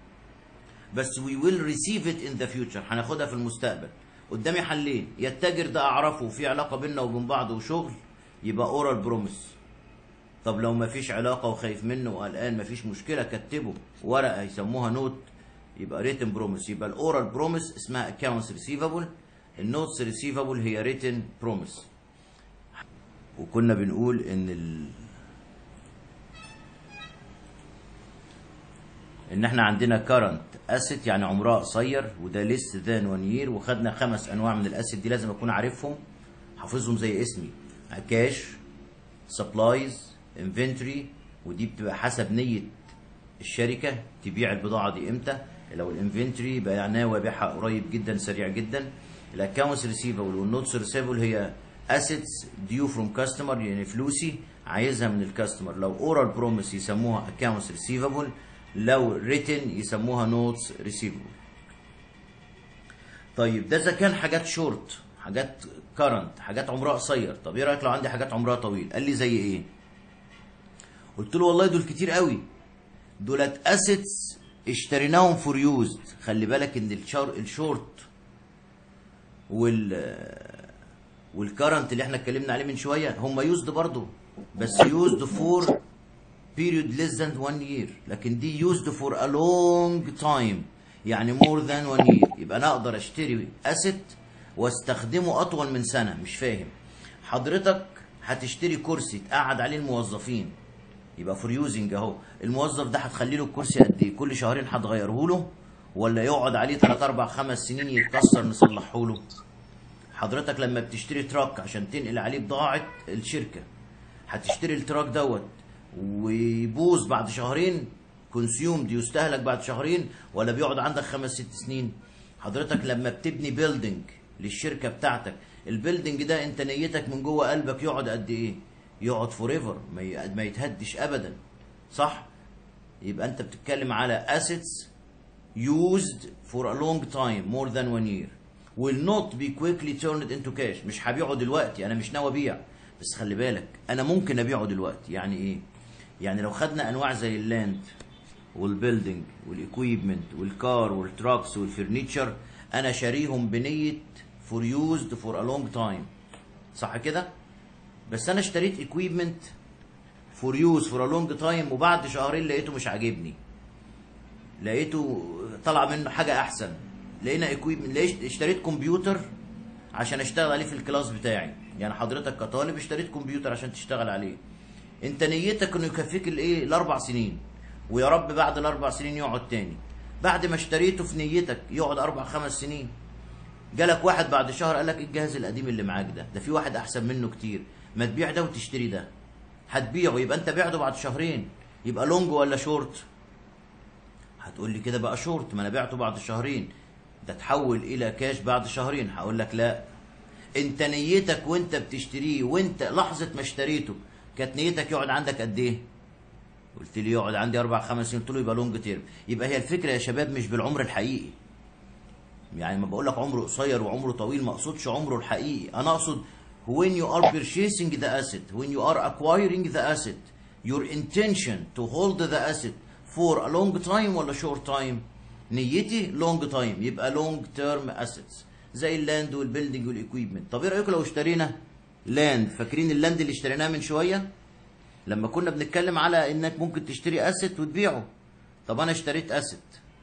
بس وي ويل ريسيف ات ان ذا فيوتشر هناخدها في المستقبل قدامي حلين يا التاجر ده اعرفه وفي علاقه بيننا وبين بعض وشغل يبقى اورال بروميس طب لو ما فيش علاقه وخايف منه وقلقان ما فيش مشكله كتبه ورقه يسموها نوت يبقى ريتن بروميس يبقى الاورال بروميس اسمها اكونتس ريسيفبل النوتس ريسيفبل هي ريتن بروميس وكنا بنقول ان ال... ان احنا عندنا كارنت اسيت يعني عمرها قصير وده ليس ذان 1 يير وخدنا خمس انواع من الاسيت دي لازم اكون عارفهم حافظهم زي اسمي كاش سبلايز انفنتوري ودي بتبقى حسب نيه الشركه تبيع البضاعه دي امتى لو الانفنتوري يبقى يعني وبيعها قريب جدا سريع جدا الاكونتس ريسيفبل والنوتس ريسيفبل هي اسيتس ديو فروم كاستمر يعني فلوسي عايزها من الكاستمر لو اورال بروميس يسموها اكونتس ريسيفبل لو ريتن يسموها نوتس ريسيفبل طيب ده اذا كان حاجات شورت حاجات كرنت حاجات عمرها قصير طب ايه رايك لو عندي حاجات عمرها طويل قال لي زي ايه قلت له والله دول كتير قوي دولت اسيتس اشتريناهم فور يوزد خلي بالك ان الشار الشورت وال والكرنت اللي احنا اتكلمنا عليه من شويه هم يوزد برضه بس يوزد فور period less than one year لكن دي used for a long time يعني more than one year يبقى انا اقدر اشتري asset واستخدمه اطول من سنه مش فاهم حضرتك هتشتري كرسي تقعد عليه الموظفين يبقى فور يوزنج اهو الموظف ده هتخلي له الكرسي قد ايه كل شهرين هتغيره له ولا يقعد عليه 3 4 5 سنين يتكسر نصلحه له حضرتك لما بتشتري تراك عشان تنقل عليه بضاعه الشركه هتشتري التراك دوت ويبوظ بعد شهرين كونسيومد يستهلك بعد شهرين ولا بيقعد عندك خمس ست سنين حضرتك لما بتبني بيلدينج للشركه بتاعتك البيلدينج ده انت نيتك من جوه قلبك يقعد قد ايه يقعد فور ايفر ما يتهدش ابدا صح يبقى انت بتتكلم على assets used for a long time more than one year will not be quickly turned into cash مش هبيعه دلوقتي انا مش ناوي ابيع بس خلي بالك انا ممكن ابيعه دلوقتي يعني ايه يعني لو خدنا انواع زي اللاند والبيلدينج والاكويبمنت والكار والتراكس والفرنيتشر انا شاريهم بنيه فور يوزد فور ا لونج تايم صح كده بس انا اشتريت اكويبمنت فور يوز فور ا لونج تايم وبعد شهرين لقيته مش عاجبني لقيته طلع منه حاجه احسن لقينا اكويبمنت اشتريت كمبيوتر عشان اشتغل عليه في الكلاس بتاعي يعني حضرتك كطالب اشتريت كمبيوتر عشان تشتغل عليه انت نيتك انه يكفيك الايه الاربع سنين ويا رب بعد الاربع سنين يقعد تاني بعد ما اشتريته في نيتك يقعد اربع خمس سنين جالك واحد بعد شهر قال لك ايه الجهاز القديم اللي معاك ده ده في واحد احسن منه كتير ما تبيع ده وتشتري ده هتبيعه يبقى انت بعته بعد شهرين يبقى لونج ولا شورت هتقول لي كده بقى شورت ما انا بعته بعد شهرين ده تحول الى كاش بعد شهرين هقول لك لا انت نيتك وانت بتشتريه وانت لحظه ما اشتريته كانت نيتك يقعد عندك قد ايه قلت لي يقعد عندي اربع خمس سنين قلت له يبقى لونج تيرم يبقى هي الفكره يا شباب مش بالعمر الحقيقي يعني ما بقول لك عمره قصير وعمره طويل ما اقصدش عمره الحقيقي انا اقصد when you are purchasing the asset when you are acquiring the asset your intention to hold the asset for a long time ولا short time نيتي long time يبقى long term assets زي اللاند والبيلدينج والاكويبمنت طب ايه رايكم لو اشترينا لاند فاكرين اللاند اللي اشتريناه من شويه لما كنا بنتكلم على انك ممكن تشتري اسيت وتبيعه طب انا اشتريت اسيت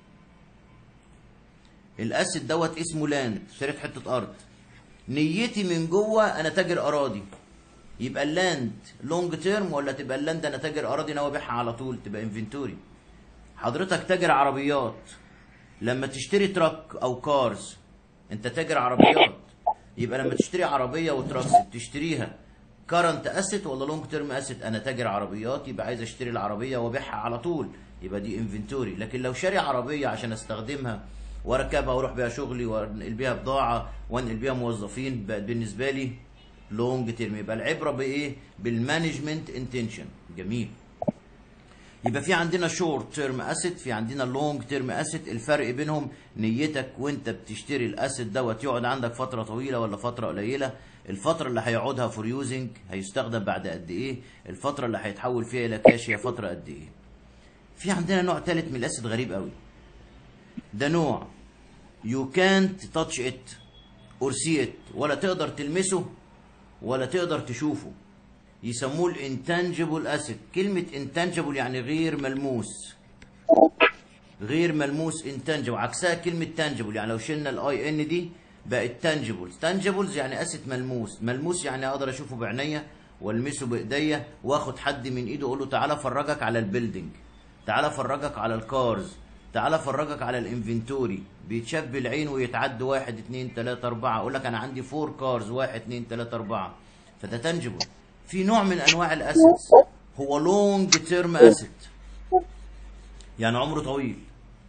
الاسيت دوت اسمه لاند اشتريت حته ارض نيتي من جوه انا تاجر اراضي يبقى اللاند لونج تيرم ولا تبقى اللاند انا تاجر اراضي ناوي ابيعها على طول تبقى انفنتوري حضرتك تاجر عربيات لما تشتري تراك او كارز انت تاجر عربيات يبقى لما تشتري عربيه وتراكس تشتريها كارنت اسيت ولا لونج تيرم اسيت انا تاجر عربيات يبقى عايز اشتري العربيه وابيعها على طول يبقى دي انفنتوري لكن لو شاري عربيه عشان استخدمها واركبها واروح بيها شغلي وانقل بيها بضاعه وانقل بيها موظفين بقت بالنسبه لي لونج تيرم يبقى العبره بايه بالمانجمنت انتنشن جميل يبقى في عندنا شورت تيرم اسيت في عندنا لونج تيرم اسيت الفرق بينهم نيتك وانت بتشتري الاسيت دوت يقعد عندك فتره طويله ولا فتره قليله الفتره اللي هيقعدها فور يوزنج هيستخدم بعد قد ايه الفتره اللي هيتحول فيها الى كاش هي فتره قد ايه في عندنا نوع ثالث من الاسيت غريب قوي ده نوع you can't touch it or see it ولا تقدر تلمسه ولا تقدر تشوفه يسموه الانتانجبل اسيت كلمة انتانجبل يعني غير ملموس غير ملموس انتانجبل عكسها كلمة تانجبل يعني لو شلنا الاي ان دي بقت تانجبل تانجبلز يعني اسيت ملموس ملموس يعني اقدر اشوفه بعينيا والمسه بايديا واخد حد من ايده اقول له تعالى افرجك على البيلدينج تعالى افرجك على الكارز تعالى افرجك على الانفنتوري بيتشاف بالعين ويتعد واحد اتنين تلاتة اربعة اقول لك انا عندي فور كارز واحد اتنين تلاتة اربعة فده تنجبل في نوع من انواع الاسيتس هو لونج تيرم اسيت يعني عمره طويل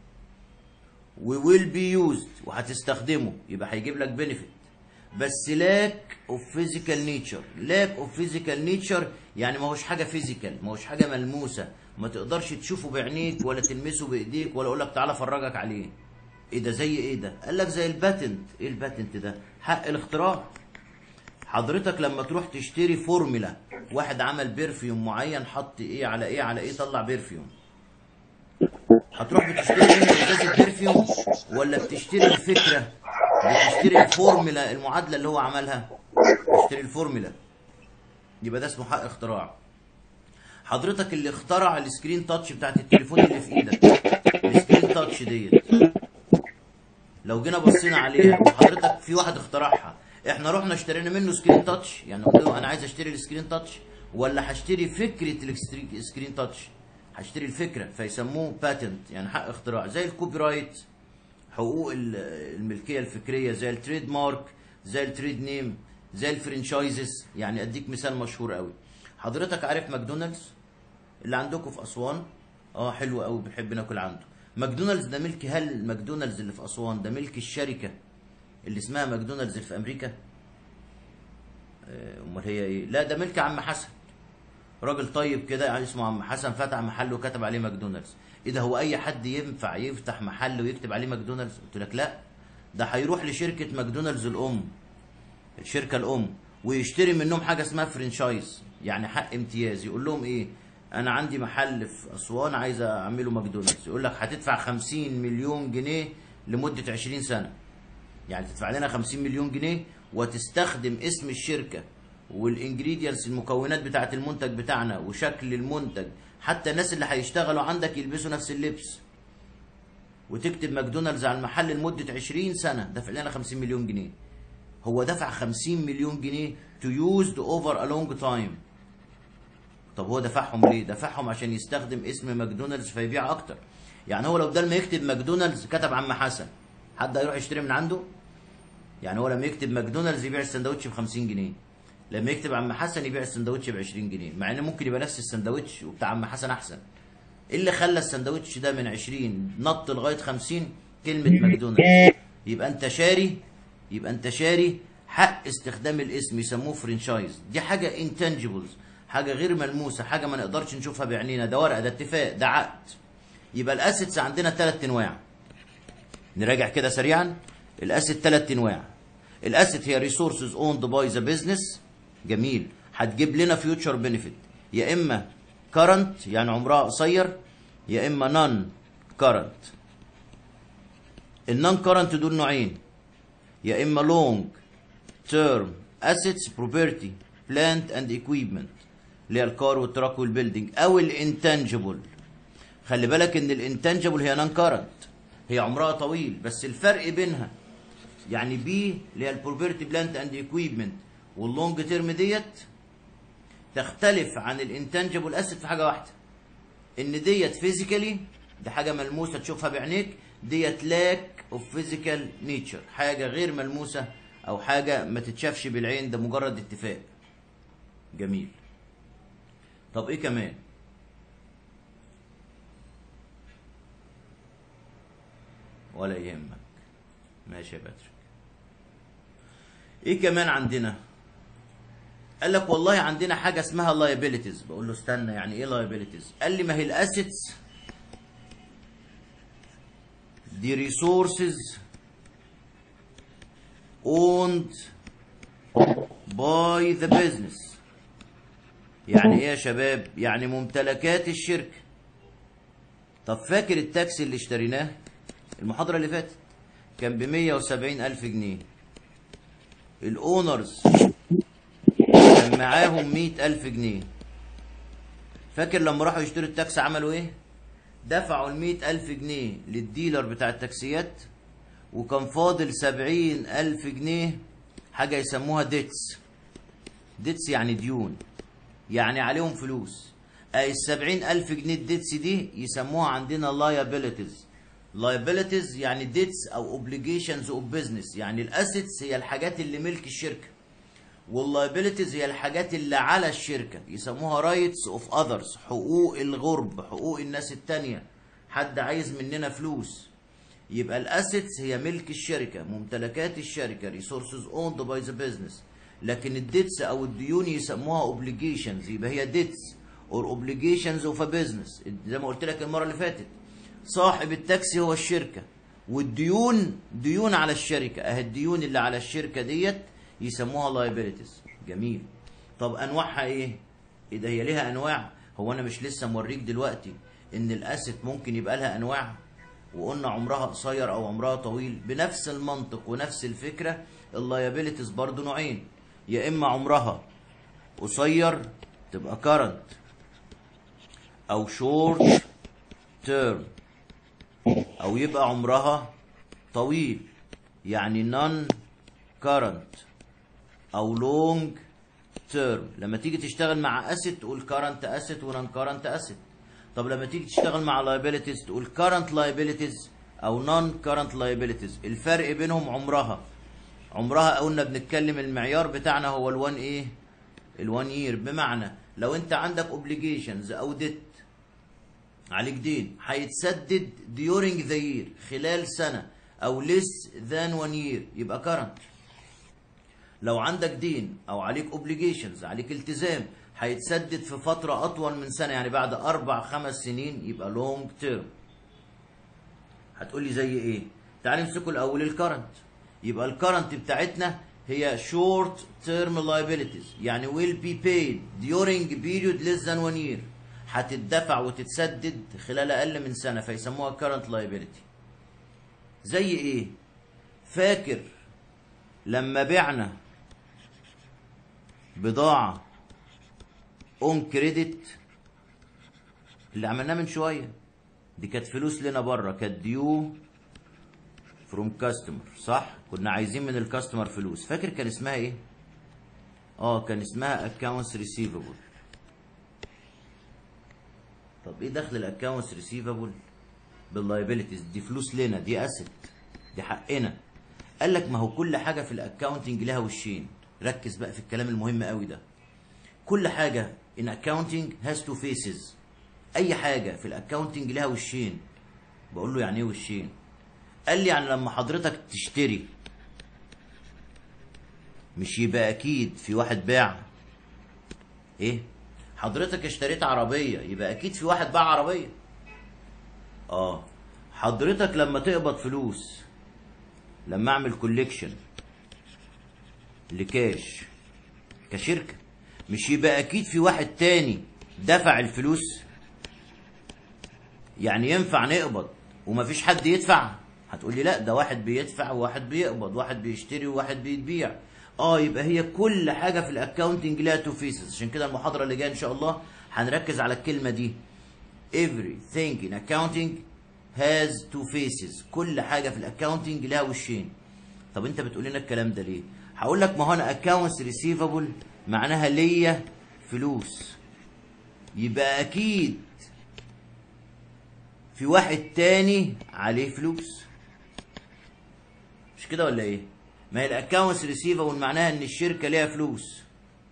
وويل بي يوزد وهتستخدمه يبقى هيجيب لك بنفيت بس لاك اوف فيزيكال نيتشر لاك اوف فيزيكال نيتشر يعني ما هوش حاجه فيزيكال ما هوش حاجه ملموسه ما تقدرش تشوفه بعينيك ولا تلمسه بايديك ولا اقول لك تعالى افرجك عليه ايه ده زي ايه ده قال لك زي الباتنت ايه الباتنت ده حق الاختراع حضرتك لما تروح تشتري فورمولا واحد عمل بيرفيوم معين حط ايه على ايه على ايه طلع بيرفيوم هتروح بتشتري منه ازازه بيرفيوم ولا بتشتري الفكره بتشتري الفورمولا المعادله اللي هو عملها تشتري الفورمولا يبقى ده اسمه حق اختراع حضرتك اللي اخترع السكرين تاتش بتاعت التليفون اللي في ايدك السكرين تاتش ديت لو جينا بصينا عليها وحضرتك في واحد اخترعها احنا رحنا اشترينا منه سكرين تاتش يعني قلت له انا عايز اشتري السكرين تاتش ولا هشتري فكره السكرين تاتش هشتري الفكره فيسموه باتنت يعني حق اختراع زي الكوبي رايت حقوق ال- الملكيه الفكريه زي التريد مارك زي التريد نيم زي الفرنشايزز يعني اديك مثال مشهور قوي حضرتك عارف ماكدونالدز اللي عندكم في اسوان اه حلو قوي بنحب ناكل عنده ماكدونالدز ده ملك هل ماكدونالدز اللي في اسوان ده ملك الشركه اللي اسمها ماكدونالدز اللي في امريكا آه، امال هي ايه لا ده ملك عم حسن راجل طيب كده يعني اسمه عم حسن فتح محل وكتب عليه ماكدونالدز ايه ده هو اي حد ينفع يفتح محل ويكتب عليه ماكدونالدز قلت لك لا ده هيروح لشركه ماكدونالدز الام الشركه الام ويشتري منهم حاجه اسمها فرنشايز يعني حق امتياز يقول لهم ايه انا عندي محل في اسوان عايز اعمله ماكدونالدز يقول لك هتدفع 50 مليون جنيه لمده 20 سنه يعني تدفع لنا 50 مليون جنيه وتستخدم اسم الشركه والانجريدينتس المكونات بتاعه المنتج بتاعنا وشكل المنتج حتى الناس اللي هيشتغلوا عندك يلبسوا نفس اللبس وتكتب ماكدونالدز على المحل لمده 20 سنه دفع لنا 50 مليون جنيه هو دفع 50 مليون جنيه to used over a long time طب هو دفعهم ليه؟ دفعهم عشان يستخدم اسم ماكدونالدز فيبيع اكتر يعني هو لو بدل ما يكتب ماكدونالدز كتب عم حسن حد هيروح يشتري من عنده؟ يعني هو لما يكتب ماكدونالدز يبيع السندوتش ب 50 جنيه لما يكتب عم حسن يبيع السندوتش ب 20 جنيه مع ان ممكن يبقى نفس السندوتش وبتاع عم حسن احسن ايه اللي خلى السندوتش ده من 20 نط لغايه 50 كلمه ماكدونالدز يبقى انت شاري يبقى انت شاري حق استخدام الاسم يسموه فرنشايز دي حاجه انتنجبلز حاجه غير ملموسه حاجه ما نقدرش نشوفها بعينينا ده ورقه ده اتفاق ده عقد يبقى الاسيتس عندنا ثلاث انواع نراجع كده سريعا الاسيت ثلاث انواع الاسيت هي ريسورسز اوند باي ذا بزنس جميل هتجيب لنا فيوتشر بنفيت يا اما كرنت يعني عمرها قصير يا اما نون كرنت النون كرنت دول نوعين يا اما لونج تيرم اسيتس بروبرتي بلانت اند ايكويبمنت اللي هي الكار والتراك والبيلدينج او الانتنجبل خلي بالك ان الانتنجبل هي نون كارنت هي عمرها طويل بس الفرق بينها يعني بي اللي هي البروبرتي بلانت اند ايكويبمنت واللونج تيرم ديت تختلف عن الانتنجبل اسيت في حاجه واحده ان ديت فيزيكالي دي حاجه ملموسه تشوفها بعينيك ديت لاك اوف فيزيكال نيتشر حاجه غير ملموسه او حاجه ما تتشافش بالعين ده مجرد اتفاق جميل طب ايه كمان ولا يهمك ماشي يا باتريك ايه كمان عندنا قال لك والله عندنا حاجه اسمها liabilities بقول له استنى يعني ايه liabilities قال لي ما هي الاسيتس دي ريسورسز owned by the business يعني ايه يا شباب يعني ممتلكات الشركه طب فاكر التاكسي اللي اشتريناه المحاضره اللي فاتت كان ب 170 الف جنيه الاونرز كان معاهم 100 الف جنيه فاكر لما راحوا يشتروا التاكسي عملوا ايه دفعوا ال 100 الف جنيه للديلر بتاع التاكسيات وكان فاضل 70 الف جنيه حاجه يسموها ديتس ديتس يعني ديون يعني عليهم فلوس اي ال 70 الف جنيه الديتس دي يسموها عندنا liabilities liabilities يعني debts او obligations of business يعني الاسيتس هي الحاجات اللي ملك الشركه واللايبيليتيز هي الحاجات اللي على الشركه يسموها رايتس اوف اذرز حقوق الغرب حقوق الناس التانية حد عايز مننا فلوس يبقى الاسيتس هي ملك الشركه ممتلكات الشركه ريسورسز اوند باي ذا بزنس لكن الديتس او الديون يسموها اوبليجيشنز يبقى هي ديتس اور اوبليجيشنز اوف ا بزنس زي ما قلت لك المره اللي فاتت صاحب التاكسي هو الشركه والديون ديون على الشركه اهي الديون اللي على الشركه ديت يسموها لايبيليتيز جميل طب انواعها ايه ايه ده هي ليها انواع هو انا مش لسه موريك دلوقتي ان الاسيت ممكن يبقى لها انواع وقلنا عمرها قصير او عمرها طويل بنفس المنطق ونفس الفكره اللايبيليتيز برضو نوعين يا اما عمرها قصير تبقى كارنت او شورت تيرم او يبقى عمرها طويل يعني نون كارنت او لونج تيرم لما تيجي تشتغل مع اسيت تقول كارنت اسيت ونون كارنت اسيت طب لما تيجي تشتغل مع liabilities تقول current liabilities او non current liabilities الفرق بينهم عمرها عمرها قلنا بنتكلم المعيار بتاعنا هو الوان ايه الوان يير بمعنى لو انت عندك obligations او debt عليك دين هيتسدد during the year خلال سنة او less than one year يبقى current لو عندك دين او عليك obligations عليك التزام هيتسدد في فترة أطول من سنة يعني بعد أربع خمس سنين يبقى لونج تيرم. هتقول لي زي إيه؟ تعال نمسكوا الأول الكرنت. يبقى الكرنت بتاعتنا هي short term liabilities يعني will be paid during period less than one year. هتدفع وتتسدد خلال أقل من سنة فيسموها current liability. زي إيه؟ فاكر لما بعنا بضاعة اون كريدت اللي عملناه من شويه دي كانت فلوس لنا بره كانت ديو فروم كاستمر صح كنا عايزين من الكاستمر فلوس فاكر كان اسمها ايه اه كان اسمها اكونتس ريسيفبل طب ايه دخل الاكونتس ريسيفبل باللايبيليتيز دي فلوس لنا دي اسيت دي حقنا قال لك ما هو كل حاجه في الاكاونتنج لها وشين ركز بقى في الكلام المهم قوي ده كل حاجة in accounting has two faces أي حاجة في الأكاونتنج لها وشين بقول له يعني إيه وشين؟ قال لي يعني لما حضرتك تشتري مش يبقى أكيد في واحد باع إيه؟ حضرتك اشتريت عربية يبقى أكيد في واحد باع عربية آه حضرتك لما تقبض فلوس لما أعمل كوليكشن لكاش كشركة مش يبقى اكيد في واحد تاني دفع الفلوس يعني ينفع نقبض ومفيش حد يدفع هتقول لي لا ده واحد بيدفع وواحد بيقبض واحد بيشتري وواحد بيبيع اه يبقى هي كل حاجه في الاكاونتنج لها تو فيسز عشان كده المحاضره اللي جايه ان شاء الله هنركز على الكلمه دي everything in accounting has two faces كل حاجه في الاكاونتنج لها وشين طب انت بتقول لنا الكلام ده ليه هقول لك ما هو انا accounts receivable معناها ليا فلوس يبقى اكيد في واحد تاني عليه فلوس مش كده ولا ايه ما هي الاكونتس ريسيفبل معناها ان الشركه ليها فلوس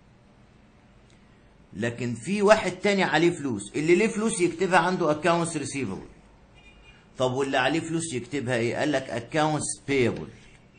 لكن في واحد تاني عليه فلوس اللي ليه فلوس يكتبها عنده اكونتس ريسيفبل طب واللي عليه فلوس يكتبها ايه قال لك اكونتس بيبل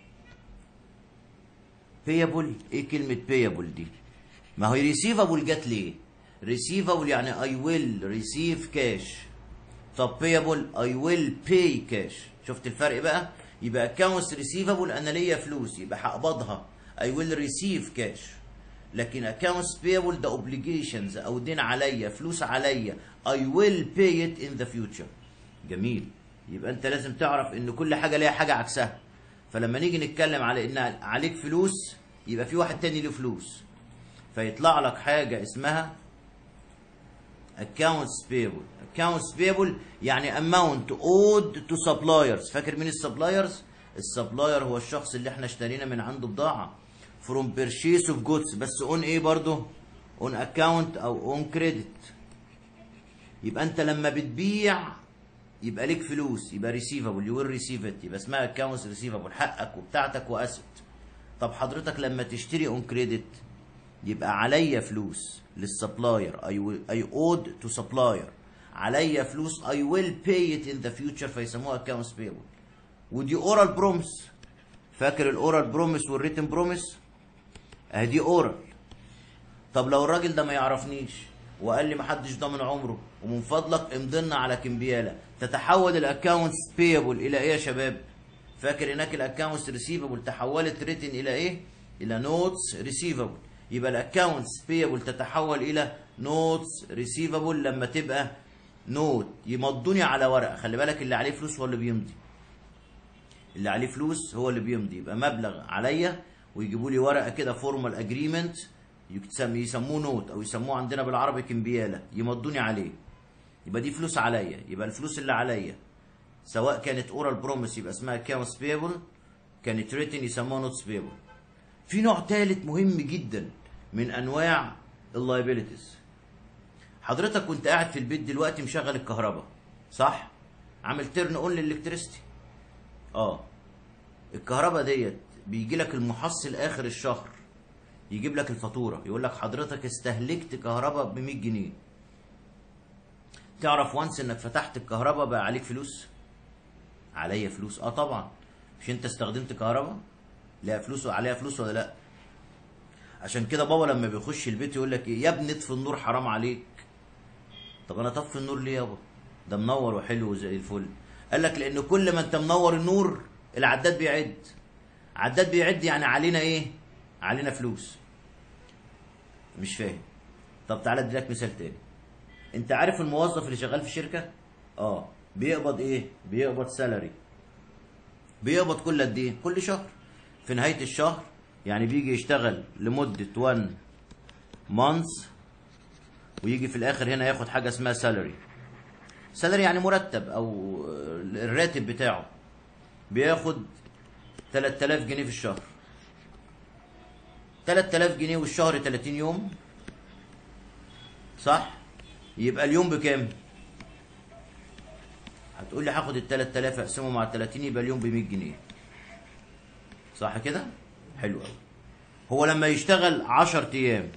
بيبل ايه كلمه بيبل دي ما هي ريسيفبل جت ليه ريسيفبل يعني اي ويل ريسيف كاش طب بيبل اي ويل باي كاش شفت الفرق بقى يبقى اكونتس ريسيفبل انا ليا فلوس يبقى هقبضها اي ويل ريسيف كاش لكن اكونتس بيبل ده اوبليجيشنز او دين عليا فلوس عليا اي ويل باي ات ان ذا فيوتشر جميل يبقى انت لازم تعرف ان كل حاجه ليها حاجه عكسها فلما نيجي نتكلم على ان عليك فلوس يبقى في واحد تاني له فلوس فيطلع لك حاجه اسمها accounts payable accounts payable يعني amount owed to suppliers فاكر مين السبلايرز السبلاير هو الشخص اللي احنا اشترينا من عنده بضاعه from purchase of goods بس on ايه برضه on account او on credit يبقى انت لما بتبيع يبقى ليك فلوس يبقى ريسيفبل يو ويل ريسيف ات يبقى اسمها اكونتس ريسيفبل حقك وبتاعتك واسيت طب حضرتك لما تشتري اون كريدت يبقى عليا فلوس للسبلاير اي اي اود تو سبلاير عليا فلوس اي ويل باي ات ان ذا فيوتشر فيسموها اكونتس بيبل ودي اورال برومس فاكر الاورال برومس والريتن برومس اهي دي اورال طب لو الراجل ده ما يعرفنيش وقال لي محدش ضامن عمره ومن فضلك امضلنا على كمبياله تتحول الاكونتس بيبل الى ايه يا شباب فاكر هناك الاكونتس ريسيفبل تحولت ريتن الى ايه الى نوتس ريسيفبل يبقى الاكونتس بيبل تتحول الى نوتس ريسيفبل لما تبقى نوت يمضوني على ورقه خلي بالك اللي عليه فلوس هو اللي بيمضي اللي عليه فلوس هو اللي بيمضي يبقى مبلغ عليا ويجيبوا لي ورقه كده فورمال اجريمنت يسموه نوت او يسموه عندنا بالعربي كمبياله يمضوني عليه يبقى دي فلوس عليا يبقى الفلوس اللي عليا سواء كانت اورال بروميس يبقى اسمها كاونس بيبل كانت ريتن يسموها نوتس بيبل في نوع ثالث مهم جدا من انواع اللايبيليتيز حضرتك كنت قاعد في البيت دلوقتي مشغل الكهرباء صح عامل تيرن اون للالكتريستي اه الكهرباء ديت بيجي لك المحصل اخر الشهر يجيب لك الفاتوره يقول لك حضرتك استهلكت كهرباء ب 100 جنيه تعرف وانس انك فتحت الكهرباء بقى عليك فلوس عليا فلوس اه طبعا مش انت استخدمت كهرباء لا فلوس عليها فلوس ولا لا عشان كده بابا لما بيخش البيت يقول لك ايه يا ابني اطفي النور حرام عليك طب انا اطفي النور ليه يابا ده منور وحلو وزي الفل قال لك لان كل ما انت منور النور العداد بيعد عداد بيعد يعني علينا ايه علينا فلوس مش فاهم طب تعالى ادي لك مثال تاني انت عارف الموظف اللي شغال في شركه اه بيقبض ايه بيقبض سالري بيقبض كل قد ايه كل شهر في نهايه الشهر يعني بيجي يشتغل لمده 1 مانث ويجي في الاخر هنا ياخد حاجه اسمها سالري سالري يعني مرتب او الراتب بتاعه بياخد 3000 جنيه في الشهر 3000 جنيه والشهر 30 يوم صح يبقى اليوم بكام هتقول لي هاخد ال 3000 اقسمه مع ال 30 يبقى اليوم ب 100 جنيه صح كده حلو قوي هو لما يشتغل 10 ايام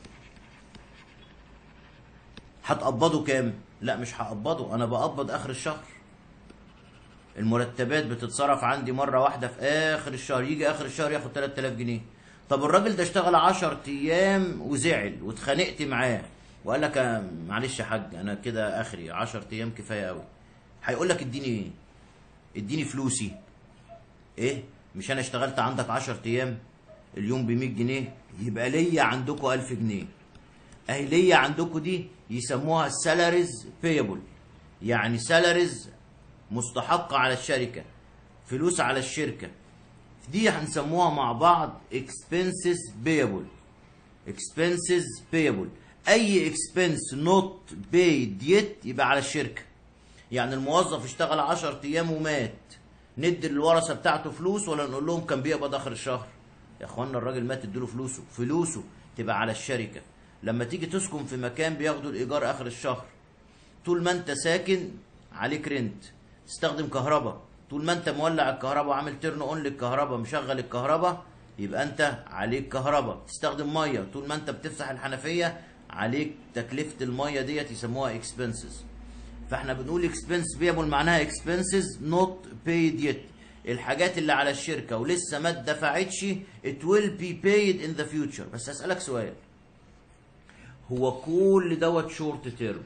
هتقبضه كام لا مش هقبضه انا بقبض اخر الشهر المرتبات بتتصرف عندي مره واحده في اخر الشهر يجي اخر الشهر ياخد 3000 جنيه طب الراجل ده اشتغل 10 ايام وزعل واتخانقت معاه وقال لك آه، معلش يا حاج انا كده اخري 10 ايام كفايه قوي هيقول لك اديني ايه اديني فلوسي ايه مش انا اشتغلت عندك 10 ايام اليوم ب 100 جنيه يبقى ليا عندكم 1000 جنيه اهي ليا عندكم دي يسموها سالاريز بيبل يعني سالاريز مستحقه على الشركه فلوس على الشركه دي هنسموها مع بعض expenses payable expenses payable اي expense not paid yet يبقى على الشركه يعني الموظف اشتغل 10 ايام ومات ندي للورثه بتاعته فلوس ولا نقول لهم كان بيقبض اخر الشهر يا اخوانا الراجل مات اديله فلوسه فلوسه تبقى على الشركه لما تيجي تسكن في مكان بياخدوا الايجار اخر الشهر طول ما انت ساكن عليك رنت تستخدم كهرباء طول ما انت مولع الكهرباء وعامل تيرن اون للكهرباء مشغل الكهرباء يبقى انت عليك كهرباء تستخدم ميه طول ما انت بتفتح الحنفيه عليك تكلفه الميه ديت يسموها اكسبنسز فاحنا بنقول اكسبنس بيبل معناها اكسبنسز نوت بيد يت الحاجات اللي على الشركه ولسه ما اتدفعتش it will be paid in the future بس اسالك سؤال هو كل دوت شورت تيرم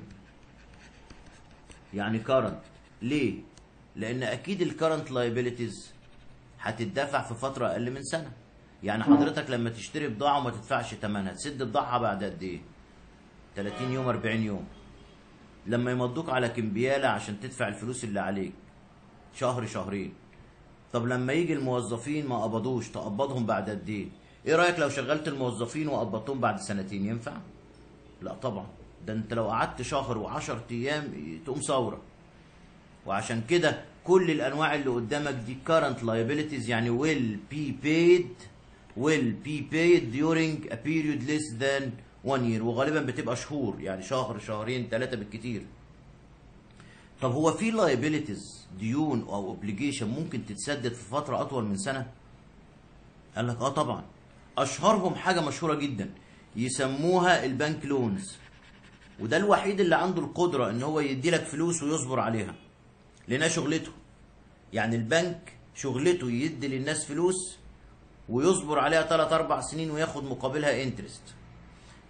يعني كارنت ليه لان اكيد الكارنت لايبيليتيز هتدفع في فتره اقل من سنه يعني حضرتك لما تشتري بضاعه وما تدفعش ثمنها تسد البضاعه بعد قد ايه 30 يوم 40 يوم لما يمضوك على كمبياله عشان تدفع الفلوس اللي عليك شهر شهرين طب لما يجي الموظفين ما قبضوش تقبضهم بعد قد ايه ايه رايك لو شغلت الموظفين وقبضتهم بعد سنتين ينفع لا طبعا ده انت لو قعدت شهر وعشر ايام تقوم ثوره وعشان كده كل الانواع اللي قدامك دي current liabilities يعني will be paid will be paid during a period less than one year وغالبا بتبقى شهور يعني شهر شهرين ثلاثة بالكتير طب هو في liabilities ديون او obligation ممكن تتسدد في فترة اطول من سنة قال لك اه طبعا اشهرهم حاجة مشهورة جدا يسموها البنك لونز وده الوحيد اللي عنده القدرة ان هو يدي لك فلوس ويصبر عليها لانها شغلته يعني البنك شغلته يدي للناس فلوس ويصبر عليها 3 4 سنين وياخد مقابلها انترست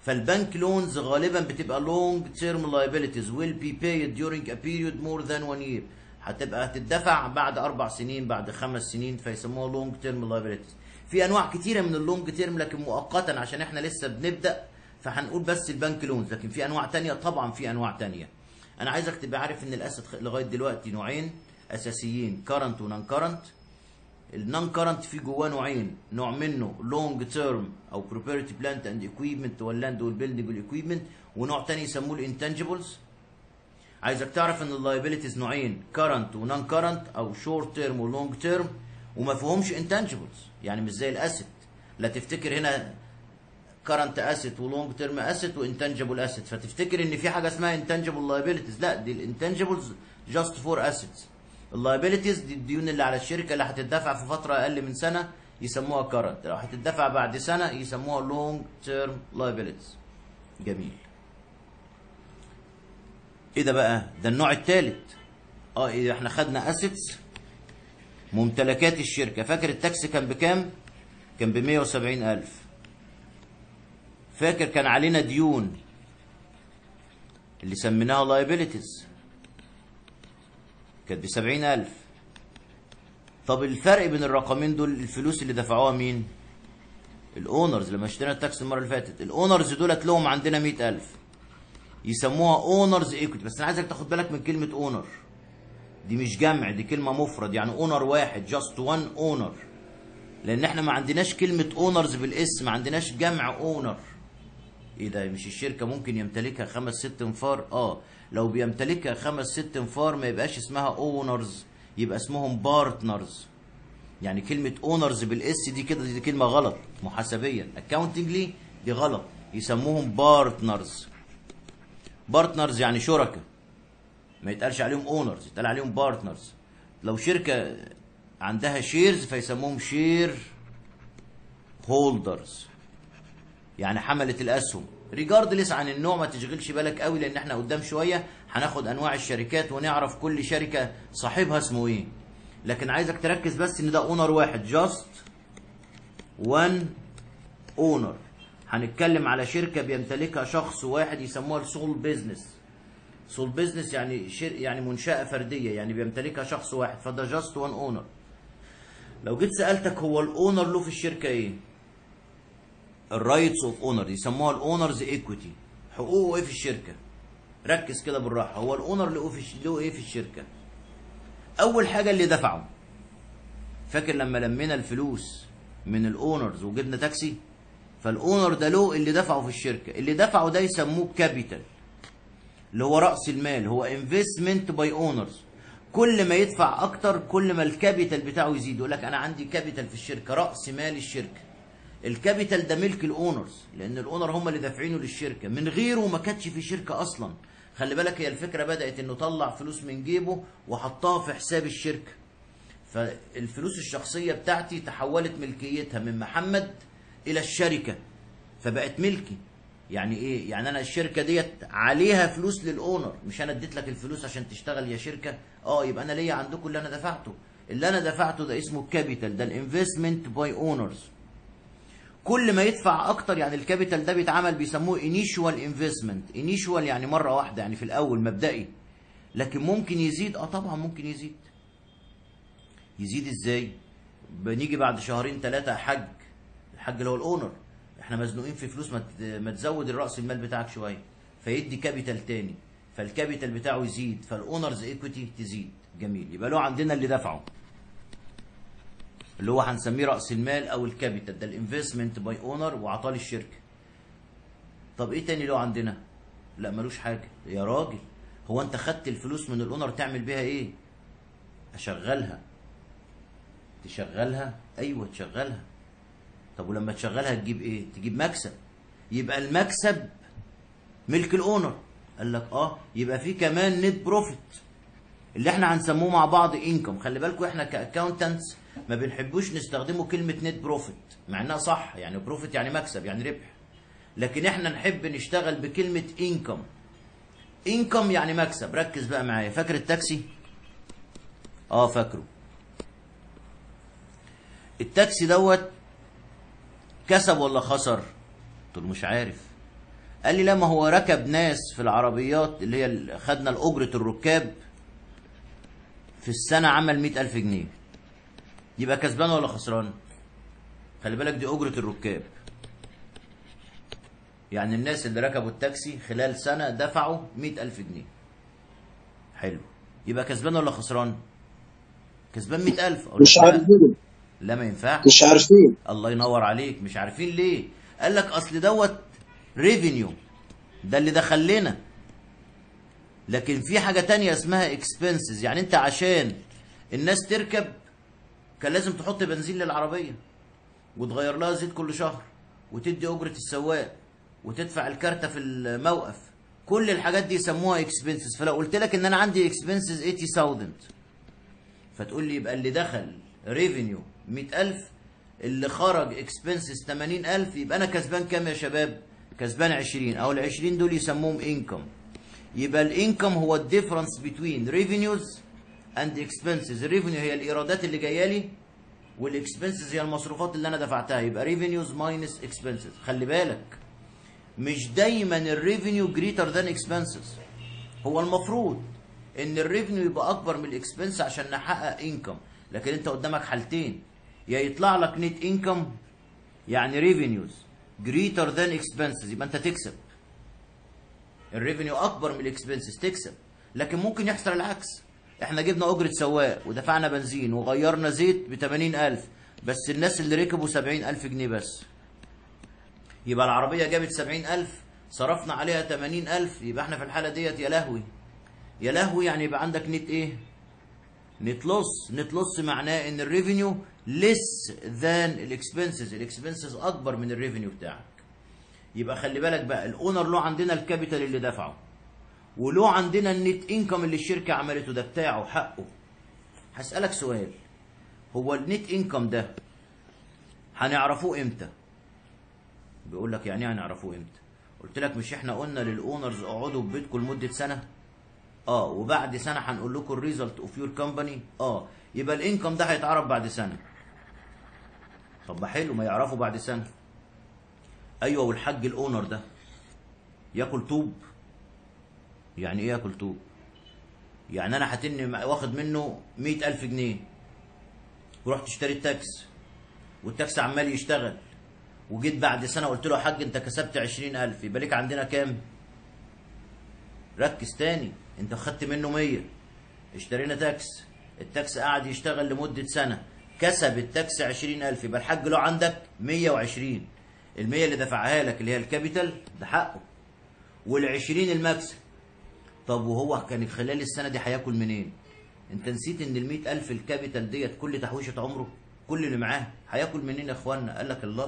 فالبنك لونز غالبا بتبقى long term liabilities will be paid during a period more than one year هتبقى هتدفع بعد اربع سنين بعد خمس سنين فيسموها long term liabilities في انواع كتيره من اللونج تيرم لكن مؤقتا عشان احنا لسه بنبدا فهنقول بس البنك لونز لكن في انواع تانية طبعا في انواع تانية انا عايزك تبقى عارف ان الاسد لغايه دلوقتي نوعين اساسيين كارنت ونون كارنت النون كارنت في جواه نوعين نوع منه لونج تيرم او بروبرتي بلانت اند اكويبمنت واللاند والبيلدنج والاكويبمنت ونوع تاني يسموه الانتنجبلز عايزك تعرف ان اللايبيليتيز نوعين كارنت ونون كارنت او شورت تيرم ولونج تيرم وما فيهمش انتنجبلز يعني مش زي الاسيت لا تفتكر هنا كارنت اسيت ولونج تيرم اسيت وانتنجبل اسيت فتفتكر ان في حاجه اسمها انتنجبل لايبيليتيز لا دي الانتنجبلز جاست فور اسيتس اللايبيليتيز دي الديون اللي على الشركه اللي هتدفع في فتره اقل من سنه يسموها كارنت لو هتدفع بعد سنه يسموها لونج تيرم لايبيليتيز جميل ايه ده بقى ده النوع الثالث اه إيه احنا خدنا اسيتس ممتلكات الشركه فاكر التاكس كان بكام كان ب 170 الف فاكر كان علينا ديون اللي سميناها لايبيليتيز كانت ب 70 الف طب الفرق بين الرقمين دول الفلوس اللي دفعوها مين الاونرز لما اشترينا التاكس المره اللي فاتت الاونرز دولت لهم عندنا 100000 يسموها اونرز ايكويتي بس انا عايزك تاخد بالك من كلمه اونر دي مش جمع دي كلمه مفرد يعني اونر واحد جاست وان اونر لان احنا ما عندناش كلمه اونرز بالاسم ما عندناش جمع اونر ايه ده مش الشركه ممكن يمتلكها خمس ست انفار اه لو بيمتلكها خمس ست انفار ما يبقاش اسمها اونرز يبقى اسمهم بارتنرز يعني كلمة اونرز بالاس دي كده دي كلمة غلط محاسبيا اكاونتنجلي دي غلط يسموهم بارتنرز بارتنرز يعني شركاء ما يتقالش عليهم اونرز يتقال عليهم بارتنرز لو شركة عندها شيرز فيسموهم شير هولدرز يعني حملة الاسهم ريجاردلس عن النوع ما تشغلش بالك قوي لان احنا قدام شوية هناخد انواع الشركات ونعرف كل شركة صاحبها اسمه ايه لكن عايزك تركز بس ان ده اونر واحد جاست وان اونر هنتكلم على شركه بيمتلكها شخص واحد يسموها السول بيزنس سول بيزنس يعني شر... يعني منشاه فرديه يعني بيمتلكها شخص واحد فده جاست وان اونر لو جيت سالتك هو الاونر له في الشركه ايه الرايتس اوف اونر يسموها الاونرز ايكويتي حقوقه ايه في الشركه ركز كده بالراحه هو الاونر له في له ايه في الشركه اول حاجه اللي دفعه فاكر لما لمينا الفلوس من الاونرز وجبنا تاكسي فالاونر ده له اللي دفعه في الشركه اللي دفعه ده يسموه كابيتال اللي هو راس المال هو انفستمنت باي اونرز كل ما يدفع اكتر كل ما الكابيتال بتاعه يزيد يقول لك انا عندي كابيتال في الشركه راس مال الشركه الكابيتال ده ملك الاونرز لان الاونر هم اللي دافعينه للشركه من غيره ما كانتش في شركه اصلا خلي بالك هي الفكره بدات انه طلع فلوس من جيبه وحطها في حساب الشركه فالفلوس الشخصيه بتاعتي تحولت ملكيتها من محمد الى الشركه فبقت ملكي يعني ايه يعني انا الشركه ديت عليها فلوس للاونر مش انا اديت لك الفلوس عشان تشتغل يا شركه اه يبقى انا ليا عندكم اللي انا دفعته اللي انا دفعته ده اسمه كابيتال ده الانفستمنت باي اونرز كل ما يدفع اكتر يعني الكابيتال ده بيتعمل بيسموه انيشوال انفستمنت انيشوال يعني مره واحده يعني في الاول مبدئي لكن ممكن يزيد اه طبعا ممكن يزيد يزيد ازاي بنيجي بعد شهرين ثلاثه حج الحج اللي هو الاونر احنا مزنوقين في فلوس ما ما تزود الراس المال بتاعك شويه فيدي كابيتال تاني فالكابيتال بتاعه يزيد فالاونرز ايكويتي تزيد جميل يبقى له عندنا اللي دفعه اللي هو هنسميه راس المال او الكابيتال ده الانفستمنت باي اونر وعطاه للشركه طب ايه تاني له عندنا لا ملوش حاجه يا راجل هو انت خدت الفلوس من الاونر تعمل بيها ايه اشغلها تشغلها ايوه تشغلها طب ولما تشغلها تجيب ايه تجيب مكسب يبقى المكسب ملك الاونر قال لك اه يبقى في كمان نت بروفيت اللي احنا هنسموه مع بعض انكم خلي بالكم احنا كاكاونتنتس ما بنحبوش نستخدموا كلمة نت بروفيت مع انها صح يعني بروفيت يعني مكسب يعني ربح لكن احنا نحب نشتغل بكلمة انكم انكم يعني مكسب ركز بقى معايا فاكر التاكسي اه فاكره التاكسي دوت كسب ولا خسر قلت له مش عارف قال لي لا ما هو ركب ناس في العربيات اللي هي ال- خدنا الأجرة الركاب في السنة عمل مئة ألف جنيه يبقى كسبان ولا خسران خلي بالك دي أجرة الركاب يعني الناس اللي ركبوا التاكسي خلال سنة دفعوا مئة ألف جنيه حلو يبقى كسبان ولا خسران كسبان مئة ألف أقول مش لك لا. عارفين لا ما ينفعش مش عارفين الله ينور عليك مش عارفين ليه قال لك اصل دوت ريفينيو ده اللي دخل لنا لكن في حاجه تانية اسمها اكسبنسز يعني انت عشان الناس تركب كان لازم تحط بنزين للعربيه وتغير لها زيت كل شهر وتدي اجره السواق وتدفع الكارته في الموقف كل الحاجات دي يسموها اكسبنسز فلو قلت لك ان انا عندي اكسبنسز 80000 فتقول لي يبقى اللي دخل ريفينيو 100000 اللي خرج اكسبنسز 80000 يبقى انا كسبان كام يا شباب؟ كسبان 20 او ال 20 دول يسموهم انكم يبقى الانكم هو الديفرنس بين ريفينيوز اند اكسبنسز الريفينيو هي الايرادات اللي جايه لي والاكسبنسز هي المصروفات اللي انا دفعتها يبقى ريفينيوز ماينس اكسبنسز خلي بالك مش دايما الريفينيو جريتر ذان اكسبنسز هو المفروض ان الريفينيو يبقى اكبر من الاكسبنس عشان نحقق انكم لكن انت قدامك حالتين يا يطلع لك نت انكم يعني ريفينيوز جريتر ذان اكسبنسز يبقى انت تكسب الريفينيو اكبر من الاكسبنسز تكسب لكن ممكن يحصل العكس احنا جبنا اجره سواق ودفعنا بنزين وغيرنا زيت ب 80000 بس الناس اللي ركبوا 70000 جنيه بس يبقى العربية جابت سبعين ألف صرفنا عليها تمانين ألف يبقى احنا في الحالة ديت يا لهوي يا لهوي يعني يبقى عندك نت ايه نت لوس نت لوس معناه ان الريفينيو ليس ذان الاكسبنسز الاكسبنسز اكبر من الريفينيو بتاعك يبقى خلي بالك بقى الاونر له عندنا الكابيتال اللي دفعه وله عندنا النت انكم اللي الشركة عملته ده بتاعه حقه هسألك سؤال هو النت انكم ده هنعرفوه امتى بيقول لك يعني ايه هنعرفوه امتى قلت لك مش احنا قلنا للاونرز اقعدوا في بيتكم لمده سنه اه وبعد سنه هنقول لكم الريزلت اوف يور كومباني اه يبقى الانكم ده هيتعرف بعد سنه طب ما حلو ما يعرفوا بعد سنه ايوه والحاج الاونر ده ياكل طوب يعني ايه ياكل طوب يعني انا هتني واخد منه مئة ألف جنيه ورحت اشتريت تاكس والتاكس عمال يشتغل وجيت بعد سنه قلت له يا حاج انت كسبت عشرين ألف يبقى ليك عندنا كام؟ ركز تاني انت خدت منه مية اشترينا تاكس التاكس قعد يشتغل لمدة سنة كسب التاكس عشرين ألف يبقى الحاج له عندك مية وعشرين المية اللي دفعها لك اللي هي الكابيتال ده حقه والعشرين المكسب طب وهو كان خلال السنة دي هياكل منين؟ انت نسيت ان المئة ألف الكابيتال ديت كل تحويشة عمره كل اللي معاه هياكل منين يا اخوانا؟ قال لك الله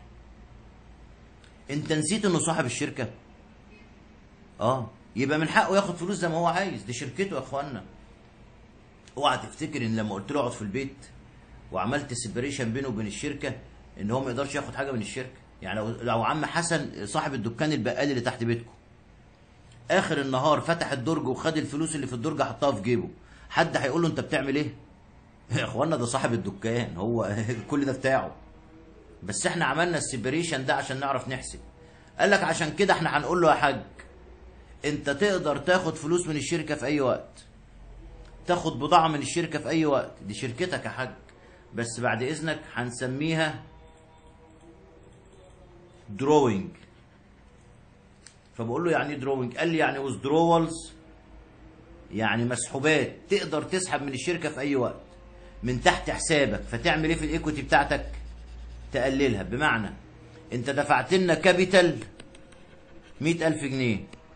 انت نسيت انه صاحب الشركه اه يبقى من حقه ياخد فلوس زي ما هو عايز دي شركته يا اخوانا اوعى تفتكر ان لما قلت له اقعد في البيت وعملت سيبريشن بينه وبين الشركه ان هو ما يقدرش ياخد حاجه من الشركه يعني لو, لو عم حسن صاحب الدكان البقال اللي تحت بيتكم اخر النهار فتح الدرج وخد الفلوس اللي في الدرج حطها في جيبه حد هيقول له انت بتعمل ايه يا اخوانا ده صاحب الدكان هو كل ده بتاعه بس احنا عملنا السيبريشن ده عشان نعرف نحسب قال لك عشان كده احنا هنقول له يا حاج انت تقدر تاخد فلوس من الشركه في اي وقت تاخد بضاعه من الشركه في اي وقت دي شركتك يا حاج بس بعد اذنك هنسميها دروينج فبقول له يعني ايه دروينج قال لي يعني وذرولز يعني مسحوبات تقدر تسحب من الشركه في اي وقت من تحت حسابك فتعمل ايه في الايكوتي بتاعتك تقللها بمعنى انت دفعت لنا كابيتال مئة ألف جنيه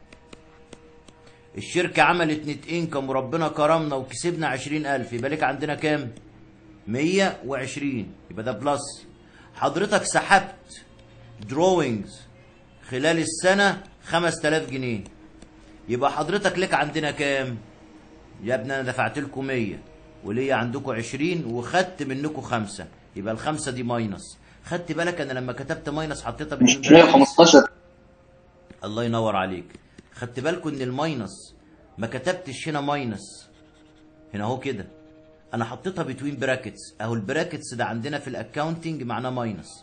الشركة عملت نت انكم وربنا كرمنا وكسبنا عشرين ألف يبقى لك عندنا كام؟ مية وعشرين يبقى ده بلس حضرتك سحبت دروينجز خلال السنة خمس تلاف جنيه يبقى حضرتك لك عندنا كام؟ يا ابني انا دفعت لكم 100 وليا عندكم 20 وخدت منكم خمسة يبقى الخمسة دي ماينس خدت بالك انا لما كتبت ماينس حطيتها مش بين 115 الله ينور عليك خدت بالكم ان الماينس ما كتبتش هنا ماينس هنا اهو كده انا حطيتها بتوين براكتس اهو البراكتس ده عندنا في الاكاونتنج معناه ماينس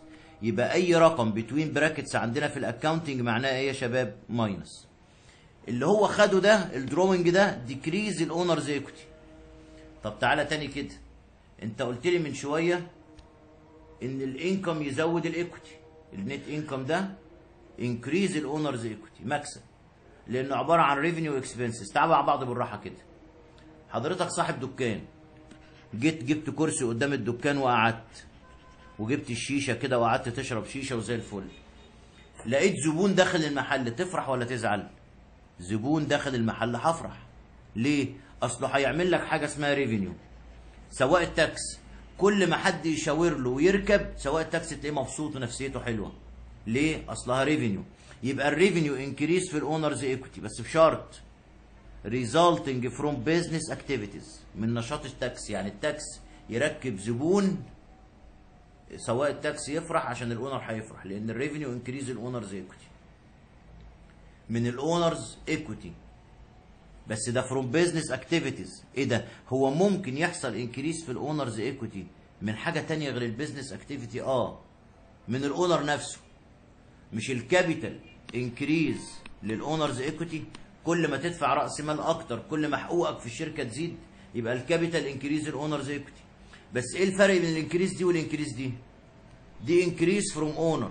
يبقى اي رقم بتوين براكتس عندنا في الاكاونتنج معناه ايه يا شباب ماينس اللي هو خده ده الدروينج ده ديكريز الاونرز ايكوتي طب تعالى تاني كده انت قلت لي من شويه ان الانكم يزود الايكوتي النت انكم ده انكريز الاونرز ايكوتي مكسب لانه عباره عن ريفينيو اكسبنسز تعالوا مع بعض بالراحه كده حضرتك صاحب دكان جيت جبت كرسي قدام الدكان وقعدت وجبت الشيشه كده وقعدت تشرب شيشه وزي الفل لقيت زبون داخل المحل تفرح ولا تزعل زبون داخل المحل هفرح ليه اصله هيعمل لك حاجه اسمها ريفينيو سواء التاكس كل ما حد يشاور له ويركب سواء التاكس تلاقيه مبسوط ونفسيته حلوه ليه اصلها ريفينيو يبقى الريفينيو انكريس في الاونرز ايكوتي بس بشرط resulting from business activities من نشاط التاكس يعني التاكس يركب زبون سواء التاكس يفرح عشان الاونر هيفرح لان الريفينيو انكريز الاونرز ايكوتي من الاونرز ايكوتي بس ده فروم بيزنس اكتيفيتيز ايه ده هو ممكن يحصل انكريز في الاونرز ايكوتي من حاجه تانية غير البيزنس اكتيفيتي اه من الاونر نفسه مش الكابيتال انكريز للاونرز ايكوتي كل ما تدفع راس مال اكتر كل ما حقوقك في الشركه تزيد يبقى الكابيتال انكريز الاونرز ايكوتي بس ايه الفرق بين الانكريز دي والانكريز دي دي انكريز فروم اونر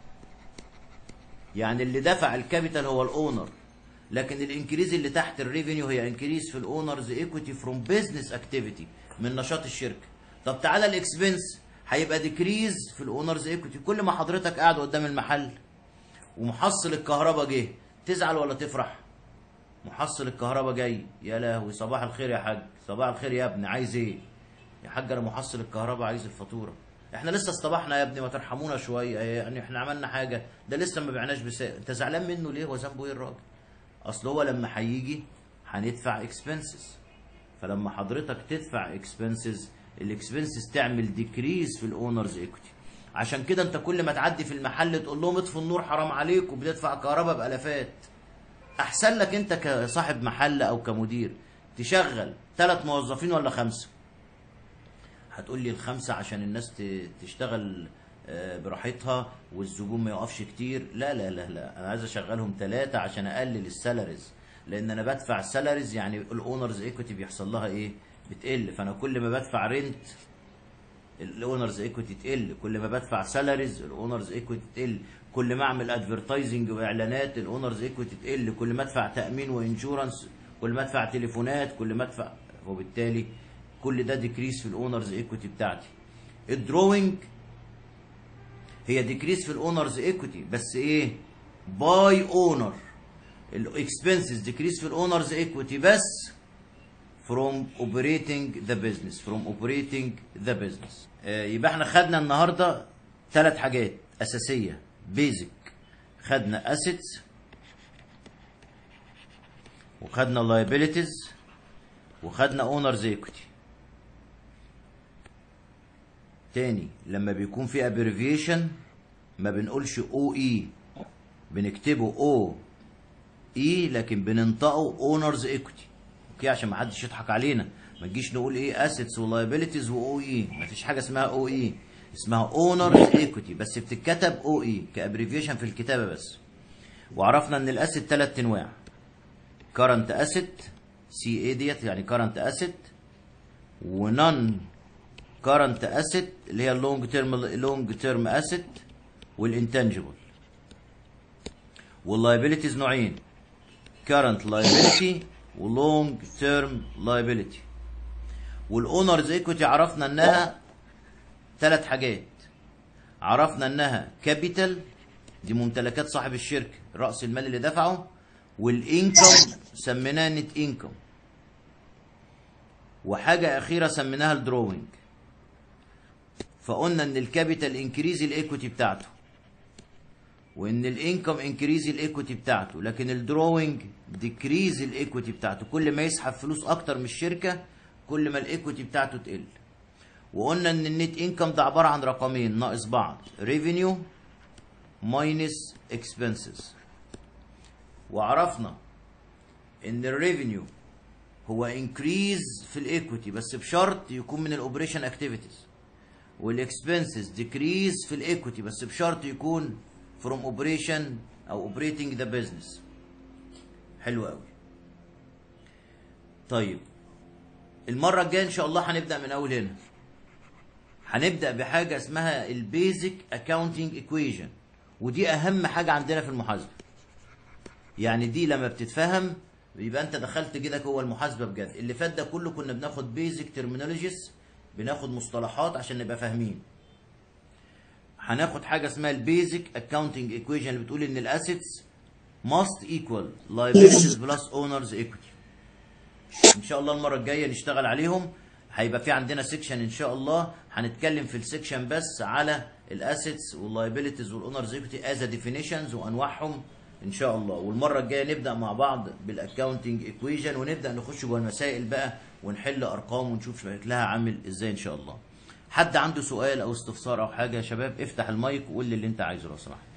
يعني اللي دفع الكابيتال هو الاونر لكن الانكريز اللي تحت الريفينيو هي انكريز في الاونرز ايكويتي فروم بزنس اكتيفيتي من نشاط الشركه طب تعالى الاكسبنس هيبقى ديكريز في الاونرز ايكويتي كل ما حضرتك قاعد قدام المحل ومحصل الكهرباء جه تزعل ولا تفرح محصل الكهرباء جاي يا لهوي صباح الخير يا حاج صباح الخير يا ابني عايز ايه يا حاج انا محصل الكهرباء عايز الفاتوره احنا لسه اصطبحنا يا ابني ما ترحمونا شويه يعني احنا عملنا حاجه ده لسه ما بعناش بسعر انت زعلان منه ليه وذنبه ايه الراجل اصل هو لما هيجي هندفع اكسبنسز فلما حضرتك تدفع اكسبنسز الاكسبنسز تعمل ديكريز في الاونرز ايكوتي عشان كده انت كل ما تعدي في المحل تقول لهم اطفوا النور حرام عليكم بتدفع كهرباء بالافات احسن لك انت كصاحب محل او كمدير تشغل ثلاث موظفين ولا خمسه هتقول لي الخمسه عشان الناس تشتغل براحتها والزبون ما يقفش كتير لا لا لا لا انا عايز اشغلهم ثلاثه عشان اقلل السالاريز لان انا بدفع سالاريز يعني الاونرز ايكوتي بيحصل لها ايه بتقل فانا كل ما بدفع رنت الاونرز ايكوتي تقل كل ما بدفع سالاريز الاونرز ايكوتي تقل كل ما اعمل ادفرتايزنج واعلانات الاونرز ايكوتي تقل كل ما ادفع تامين وانشورنس كل ما ادفع تليفونات كل ما ادفع وبالتالي كل ده ديكريس في الاونرز ايكوتي بتاعتي الدروينج هي ديكريس في الاونرز ايكوتي بس ايه باي اونر الاكسبنسز ديكريس في الاونرز ايكوتي بس from operating the business from operating the business آه يبقى احنا خدنا النهارده ثلاث حاجات اساسيه بيزك خدنا assets وخدنا liabilities وخدنا owners equity تاني لما بيكون في abbreviation ما بنقولش او اي بنكتبه او اي لكن بننطقه اونرز ايكوتي اوكي عشان ما حدش يضحك علينا ما تجيش نقول ايه اسيتس ولايبيليتيز واو اي ما فيش حاجه اسمها او اي اسمها اونرز ايكوتي بس بتتكتب او اي كابريفيشن في الكتابه بس وعرفنا ان الاسيت ثلاث انواع كارنت اسيت سي اي ديت يعني كارنت اسيت ونون كارنت اسيت اللي هي اللونج تيرم لونج تيرم اسيت والانتنجبل واللايبيليتيز نوعين current liability ولونج تيرم liability والاونرز ايكوتي عرفنا انها ثلاث حاجات عرفنا انها كابيتال دي ممتلكات صاحب الشركه راس المال اللي دفعه والانكم سميناها نت انكم وحاجه اخيره سميناها الدروينج فقلنا ان الكابيتال انكريز الايكوتي بتاعته وان الانكم انكريز الايكوتي بتاعته لكن الدروينج ديكريز الايكوتي بتاعته كل ما يسحب فلوس اكتر من الشركه كل ما الايكوتي بتاعته تقل وقلنا ان النت انكم ده عباره عن رقمين ناقص بعض ريفينيو ماينس اكسبنسز وعرفنا ان الريفينيو هو انكريز في الايكوتي بس بشرط يكون من الاوبريشن اكتيفيتيز والاكسبنسز ديكريز في الايكوتي بس بشرط يكون فروم اوبريشن او اوبريتنج ذا بزنس حلو قوي طيب المره الجايه ان شاء الله هنبدا من اول هنا هنبدا بحاجه اسمها البيزك اكاونتنج ايكويشن ودي اهم حاجه عندنا في المحاسبه يعني دي لما بتتفهم يبقى انت دخلت كده جوه المحاسبه بجد اللي فات ده كله كنا بناخد بيزك ترمينولوجيز بناخد مصطلحات عشان نبقى فاهمين هناخد حاجه اسمها البيزك اكاونتنج ايكويشن اللي بتقول ان الاسيتس must equal liabilities plus owners equity ان شاء الله المره الجايه نشتغل عليهم هيبقى في عندنا سيكشن ان شاء الله هنتكلم في السيكشن بس على الاسيتس واللايبيليتيز والاونرز ايكويتي از ديفينيشنز وانواعهم ان شاء الله والمره الجايه نبدا مع بعض بالاكاونتنج ايكويشن ونبدا نخش جوه المسائل بقى ونحل ارقام ونشوف شكلها عامل ازاي ان شاء الله حد عنده سؤال او استفسار او حاجه يا شباب افتح المايك وقول لي اللي انت عايزه لو سمحت